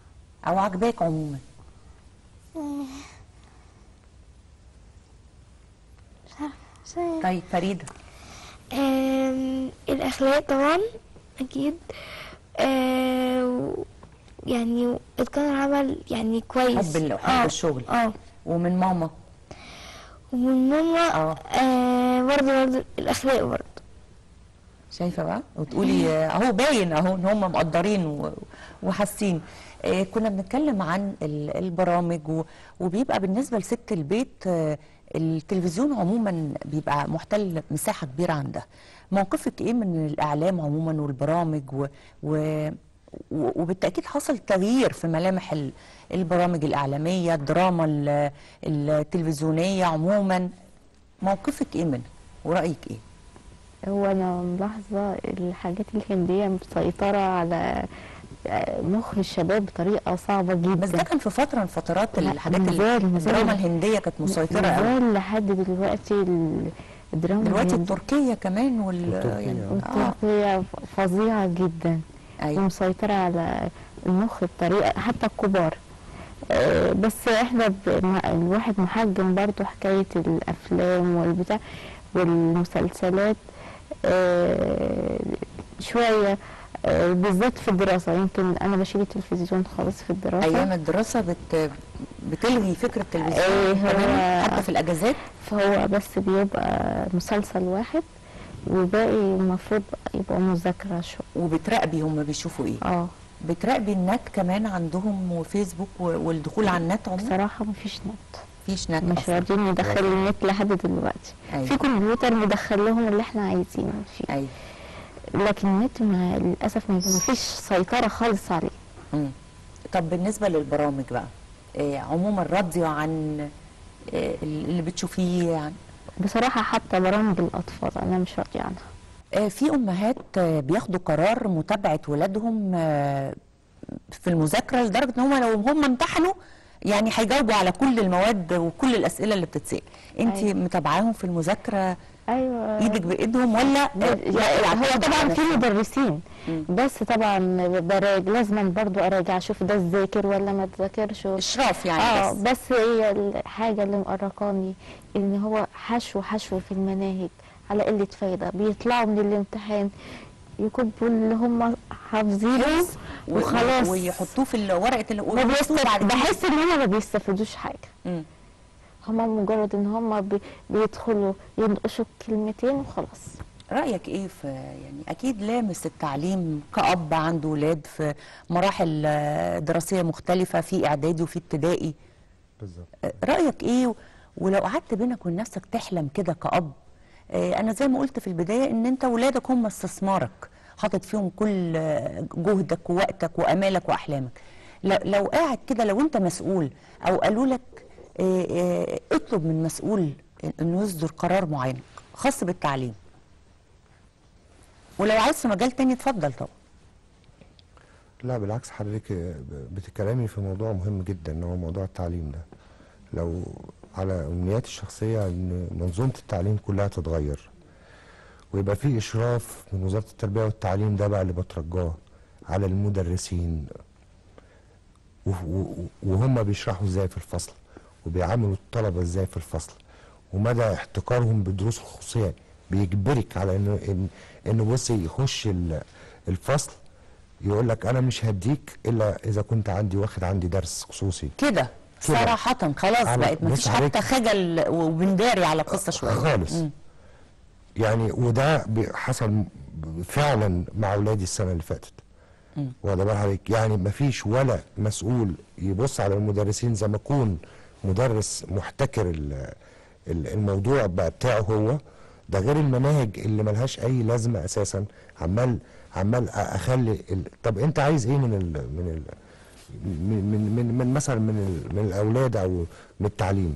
A: او عجباك عموما
D: مش عارفة.
A: طيب فريده
D: آم، الأخلاق طبعا أكيد آه، و- يعني إتقان العمل يعني كويس
A: حب ال- حب
D: آه،
A: الشغل.
D: اه
A: ومن ماما
D: ومن ماما
A: آه.
D: آه برضه برضه الأخلاق برضه
A: شايفه بقى وتقولي آه، اهو باين اهو ان هم مقدرين و- وحاسين آه، كنا بنتكلم عن ال- البرامج و- وبيبقى بالنسبه لست البيت آه، التلفزيون عموما بيبقى محتل مساحه كبيره عندها موقفك ايه من الاعلام عموما والبرامج و و و- وبالتاكيد حصل تغيير في ملامح ال- البرامج الاعلاميه الدراما ال- التلفزيونيه عموما موقفك ايه منها ورايك ايه
C: هو انا ملاحظه الحاجات الهنديه مسيطره على مخ الشباب بطريقه صعبه جدا
A: بس ده كان في فتره من فترات
C: لا،
A: الحاجات
C: مازال-
A: ال-
C: مازال.
A: الدراما الهنديه كانت مسيطره قوي
C: مازال لحد دلوقتي ال- الدراما
A: دلوقتي
C: الهندية
A: التركيه كمان وال
B: والتركية،
A: يعني
B: آه.
A: اه
C: التركية فظيعه جدا
A: ايوه
C: ومسيطره على المخ بطريقه حتى الكبار آه، بس احنا ب- مع- الواحد محجم برضو حكايه الافلام والبتاع والمسلسلات آه، شويه آه، بالذات في الدراسة يمكن أنا بشيل التلفزيون خالص في الدراسة
A: ايام الدراسه بت بتلغي فكره
C: إيه
A: التلفزيون
C: هو-
A: تماماً، حتى في الاجازات
C: فهو بس بيبقى مسلسل واحد وباقي المفروض يبقى مذاكرة شو
A: وبتراقبي هم بيشوفوا ايه
C: اه
A: بتراقبي النت كمان عندهم وفيسبوك و- والدخول على النت عموما
C: بصراحة مفيش نت
A: مفيش نت
C: مش
A: أصلاً.
C: راضيين يدخلوا النت لحد دلوقتي
A: أيوة.
C: في كمبيوتر مدخل لهم اللي احنا عايزينه فيه
A: ايوه
C: لكن النت ما للأسف ما فيش سيطرة خالص عليه
A: مم. طب بالنسبه للبرامج بقى آه عموما راضيه عن آه اللي بتشوفيه يعني
C: بصراحة حتى برامج الأطفال أنا مش راضية عنها
A: آه في امهات آه بياخدوا قرار متابعه ولادهم آه في المذاكره لدرجه ان هم لو هم امتحنوا يعني هيجاوبوا على كل المواد وكل الاسئله اللي بتتسال انت
C: أيوة.
A: متابعاهم في المذاكره
C: أيوة
A: ايدك بايدهم ولا آه،
C: لا هو
A: يعتمد
C: طبعا
A: على
C: في
A: نفسهم؟
C: مدرسين
A: مم.
C: بس طبعا براجع لازم برضو اراجع اشوف ده ذاكر ولا ما تذاكرش
A: اشراف يعني
C: اه
A: بس
C: بس هي الحاجه اللي مقرقاني ان هو حشو حشو في المناهج على قله فايده بيطلعوا من الامتحان يكبوا اللي هم حافظينه
A: حفظ و-
C: وخلاص
A: ويحطوه في ال- ورقه اللي
C: ما بيستف... بحس ان هم ما بيستفيدوش حاجه
A: مم.
C: هم مجرد ان هم بي... بيدخلوا ينقشوا كلمتين وخلاص
A: رأيك ايه في يعني اكيد لامس التعليم كأب عنده ولاد في مراحل آه، دراسية مختلفة في اعدادي وفي ابتدائي
B: بالظبط
A: آه، رأيك ايه ولو قعدت بينك وبين نفسك تحلم كده كأب آه، انا زي ما قلت في البداية ان انت ولادك هم استثمارك حاطط فيهم كل آه، جهدك ووقتك وامالك واحلامك لو, لو قاعد كده لو انت مسؤول او قالوا لك آه، آه، اطلب من مسؤول انه يصدر قرار معين خاص بالتعليم ولو عايز في مجال تاني اتفضل طبعا
B: لا بالعكس حضرتك بتتكلمي في موضوع مهم جدا ان هو موضوع التعليم ده لو على امنياتي الشخصيه ان منظومه التعليم كلها تتغير ويبقى في اشراف من وزاره التربيه والتعليم ده بقى اللي بترجاه على المدرسين و- و- وهم بيشرحوا ازاي في الفصل وبيعاملوا الطلبه ازاي في الفصل ومدى احتكارهم بالدروس الخصوصيه بيجبرك على انه ان انه بص يخش ال- الفصل يقول لك انا مش هديك الا اذا كنت عندي واخد عندي درس خصوصي
A: كده
B: كده.
A: صراحة خلاص
B: على-
A: بقت مفيش
B: بص حضرتك-
A: حتى خجل وبنداري على القصة شوية
B: خالص
A: مم.
B: يعني وده بي- حصل م- فعلا مع اولادي السنه اللي فاتت
A: مم.
B: واخد بال حضرتك يعني مفيش ولا مسؤول يبص على المدرسين زي ما يكون مدرس محتكر ال- ال- الموضوع بقى بتاعه هو ده غير المناهج اللي ملهاش اي لازمه اساسا عمال عمال أ- اخلي ال... طب انت عايز ايه من ال... من ال... من من من, من مثلا من ال... من الاولاد او من التعليم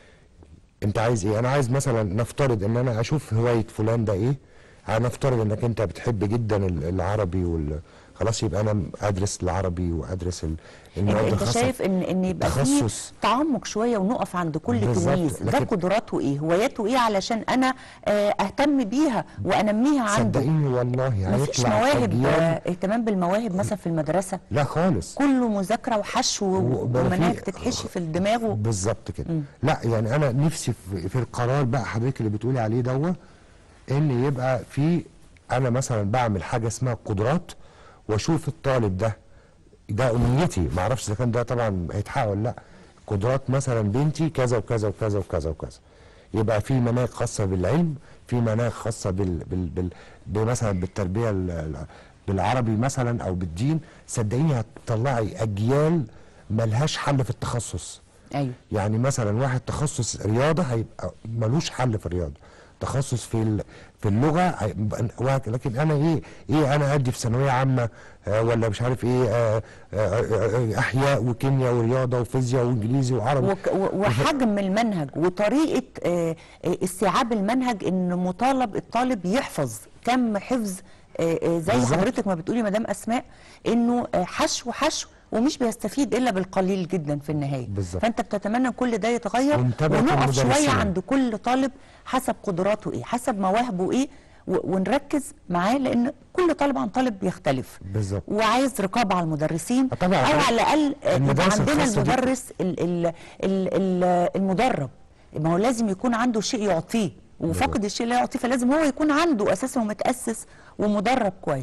B: انت عايز ايه انا عايز مثلا نفترض ان انا اشوف هوايه فلان ده ايه هنفترض انك انت بتحب جدا ال- العربي وال خلاص يبقى انا ادرس العربي وادرس ال-
A: انت,
B: المواد
A: انت
B: الخاصه
A: شايف ان ان يبقى في
B: التخصص.
A: تعمق شويه ونقف عند كل
B: بالظبط،
A: تلميذ ده
B: لكن-
A: قدراته ايه هواياته ايه علشان انا آه، اهتم بيها وانميها عنده
B: صدقيني والله
A: مفيش
B: هيطلع
A: مواهب
B: أجيال-
A: آه، اهتمام بالمواهب مثلا في المدرسه
B: لا خالص
A: كله مذاكره وحشو
B: وبقى في-
A: ومناهج تتحشي في الدماغ و...
B: بالظبط كده
A: مم.
B: لا يعني انا نفسي في, في القرار بقى حضرتك اللي بتقولي عليه دوت ان يبقى في انا مثلا بعمل حاجه اسمها قدرات واشوف الطالب ده ده امنيتي ما اعرفش اذا كان ده طبعا هيتحقق ولا لا قدرات مثلا بنتي كذا وكذا وكذا وكذا وكذا يبقى في مناهج خاصه بالعلم في مناهج خاصه بال, بال, بال, بال مثلا بالتربيه ال- ال- بالعربي مثلا او بالدين صدقيني هتطلعي اجيال ملهاش حل في التخصص
A: ايوه
B: يعني مثلا واحد تخصص رياضه هيبقى ملوش حل في الرياضه تخصص في ال- في اللغه هيبقى وهك- لكن انا ايه ايه انا ادي في ثانويه عامه آه ولا مش عارف ايه آه آه آه احياء وكيمياء ورياضه وفيزياء وانجليزي وعربي
A: وك- و- وحجم المنهج وطريقه آه، آه، استيعاب المنهج ان مطالب الطالب يحفظ كم حفظ آه، آه، زي ما
B: بالظبط.
A: حضرتك ما بتقولي مدام اسماء انه آه، حشو حشو ومش بيستفيد الا بالقليل جدا في النهايه
B: بالظبط.
A: فانت بتتمنى كل ده يتغير
B: ومتابعة
A: ونقف شويه
B: المدرسين.
A: عند كل طالب حسب قدراته ايه حسب مواهبه ايه و- ونركز معاه لان كل طالب عن طالب بيختلف
B: بالظبط.
A: وعايز رقابه على المدرسين
B: آه طبعاً.
A: او على الاقل آه، يبقى
B: المدارس
A: عندنا
B: الخاصة دي-
A: المدرس ال ال ال ال المدرب ما هو لازم يكون عنده شيء يعطيه وفاقد الشيء لا يعطيه فلازم هو يكون عنده اساسا ومتاسس ومدرب كويس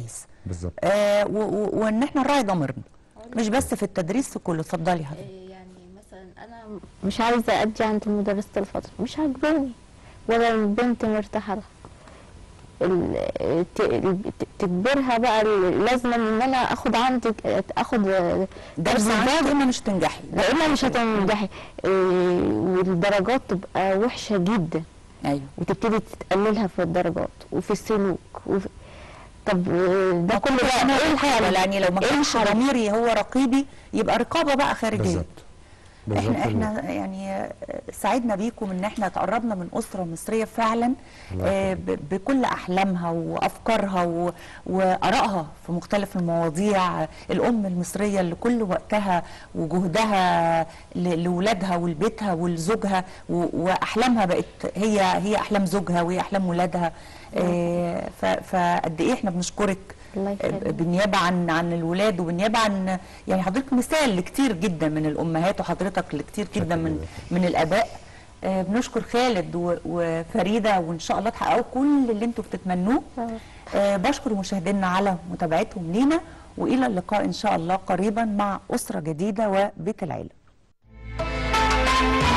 B: بالظبط
A: آه و- و- وان احنا نراعي ضميرنا مش بس في التدريس في كله اتفضلي يا حضرتك
C: يعني مثلا انا مش عايزه ادي عند مدرسه الفضل مش عاجباني ولا البنت مرتاحه لها ال- ت- ت- تجبرها بقى ال- لازم ان انا اخد عندك اخد
A: درس
C: درس
A: عندك اما مش تنجحي
C: لان مش هتنجحي إيه، والدرجات تبقى وحشه جدا
A: ايوه
C: وتبتدي تقللها في الدرجات وفي السلوك وفي طب آه، ده كله بقى ايه الحل؟
A: يعني لو ما
C: إيه
A: كانش
C: الحل؟
A: ضميري هو رقيبي يبقى رقابه بقى خارجيه
B: بالظبط بالظبط
A: احنا احنا يعني آه، سعدنا بيكم ان احنا تقربنا من اسره مصريه فعلا
B: الله
A: آه،
B: يخليك.
A: ب- بكل احلامها وافكارها و- وارائها في مختلف المواضيع الام المصريه اللي كل وقتها وجهدها ل- لاولادها ولبيتها ولزوجها و- واحلامها بقت هي هي احلام زوجها وهي احلام ولادها آه، ف- فقد ايه احنا بنشكرك
C: الله يخليك.
A: بالنيابه عن عن الولاد وبالنيابه عن يعني حضرتك مثال لكتير جدا من الامهات وحضرتك لكتير جدا من من الاباء آه، بنشكر خالد و- وفريده وان شاء الله تحققوا كل اللي انتم بتتمنوه آه، بشكر مشاهدينا على متابعتهم لينا والى اللقاء ان شاء الله قريبا مع اسره جديده وبيت العيله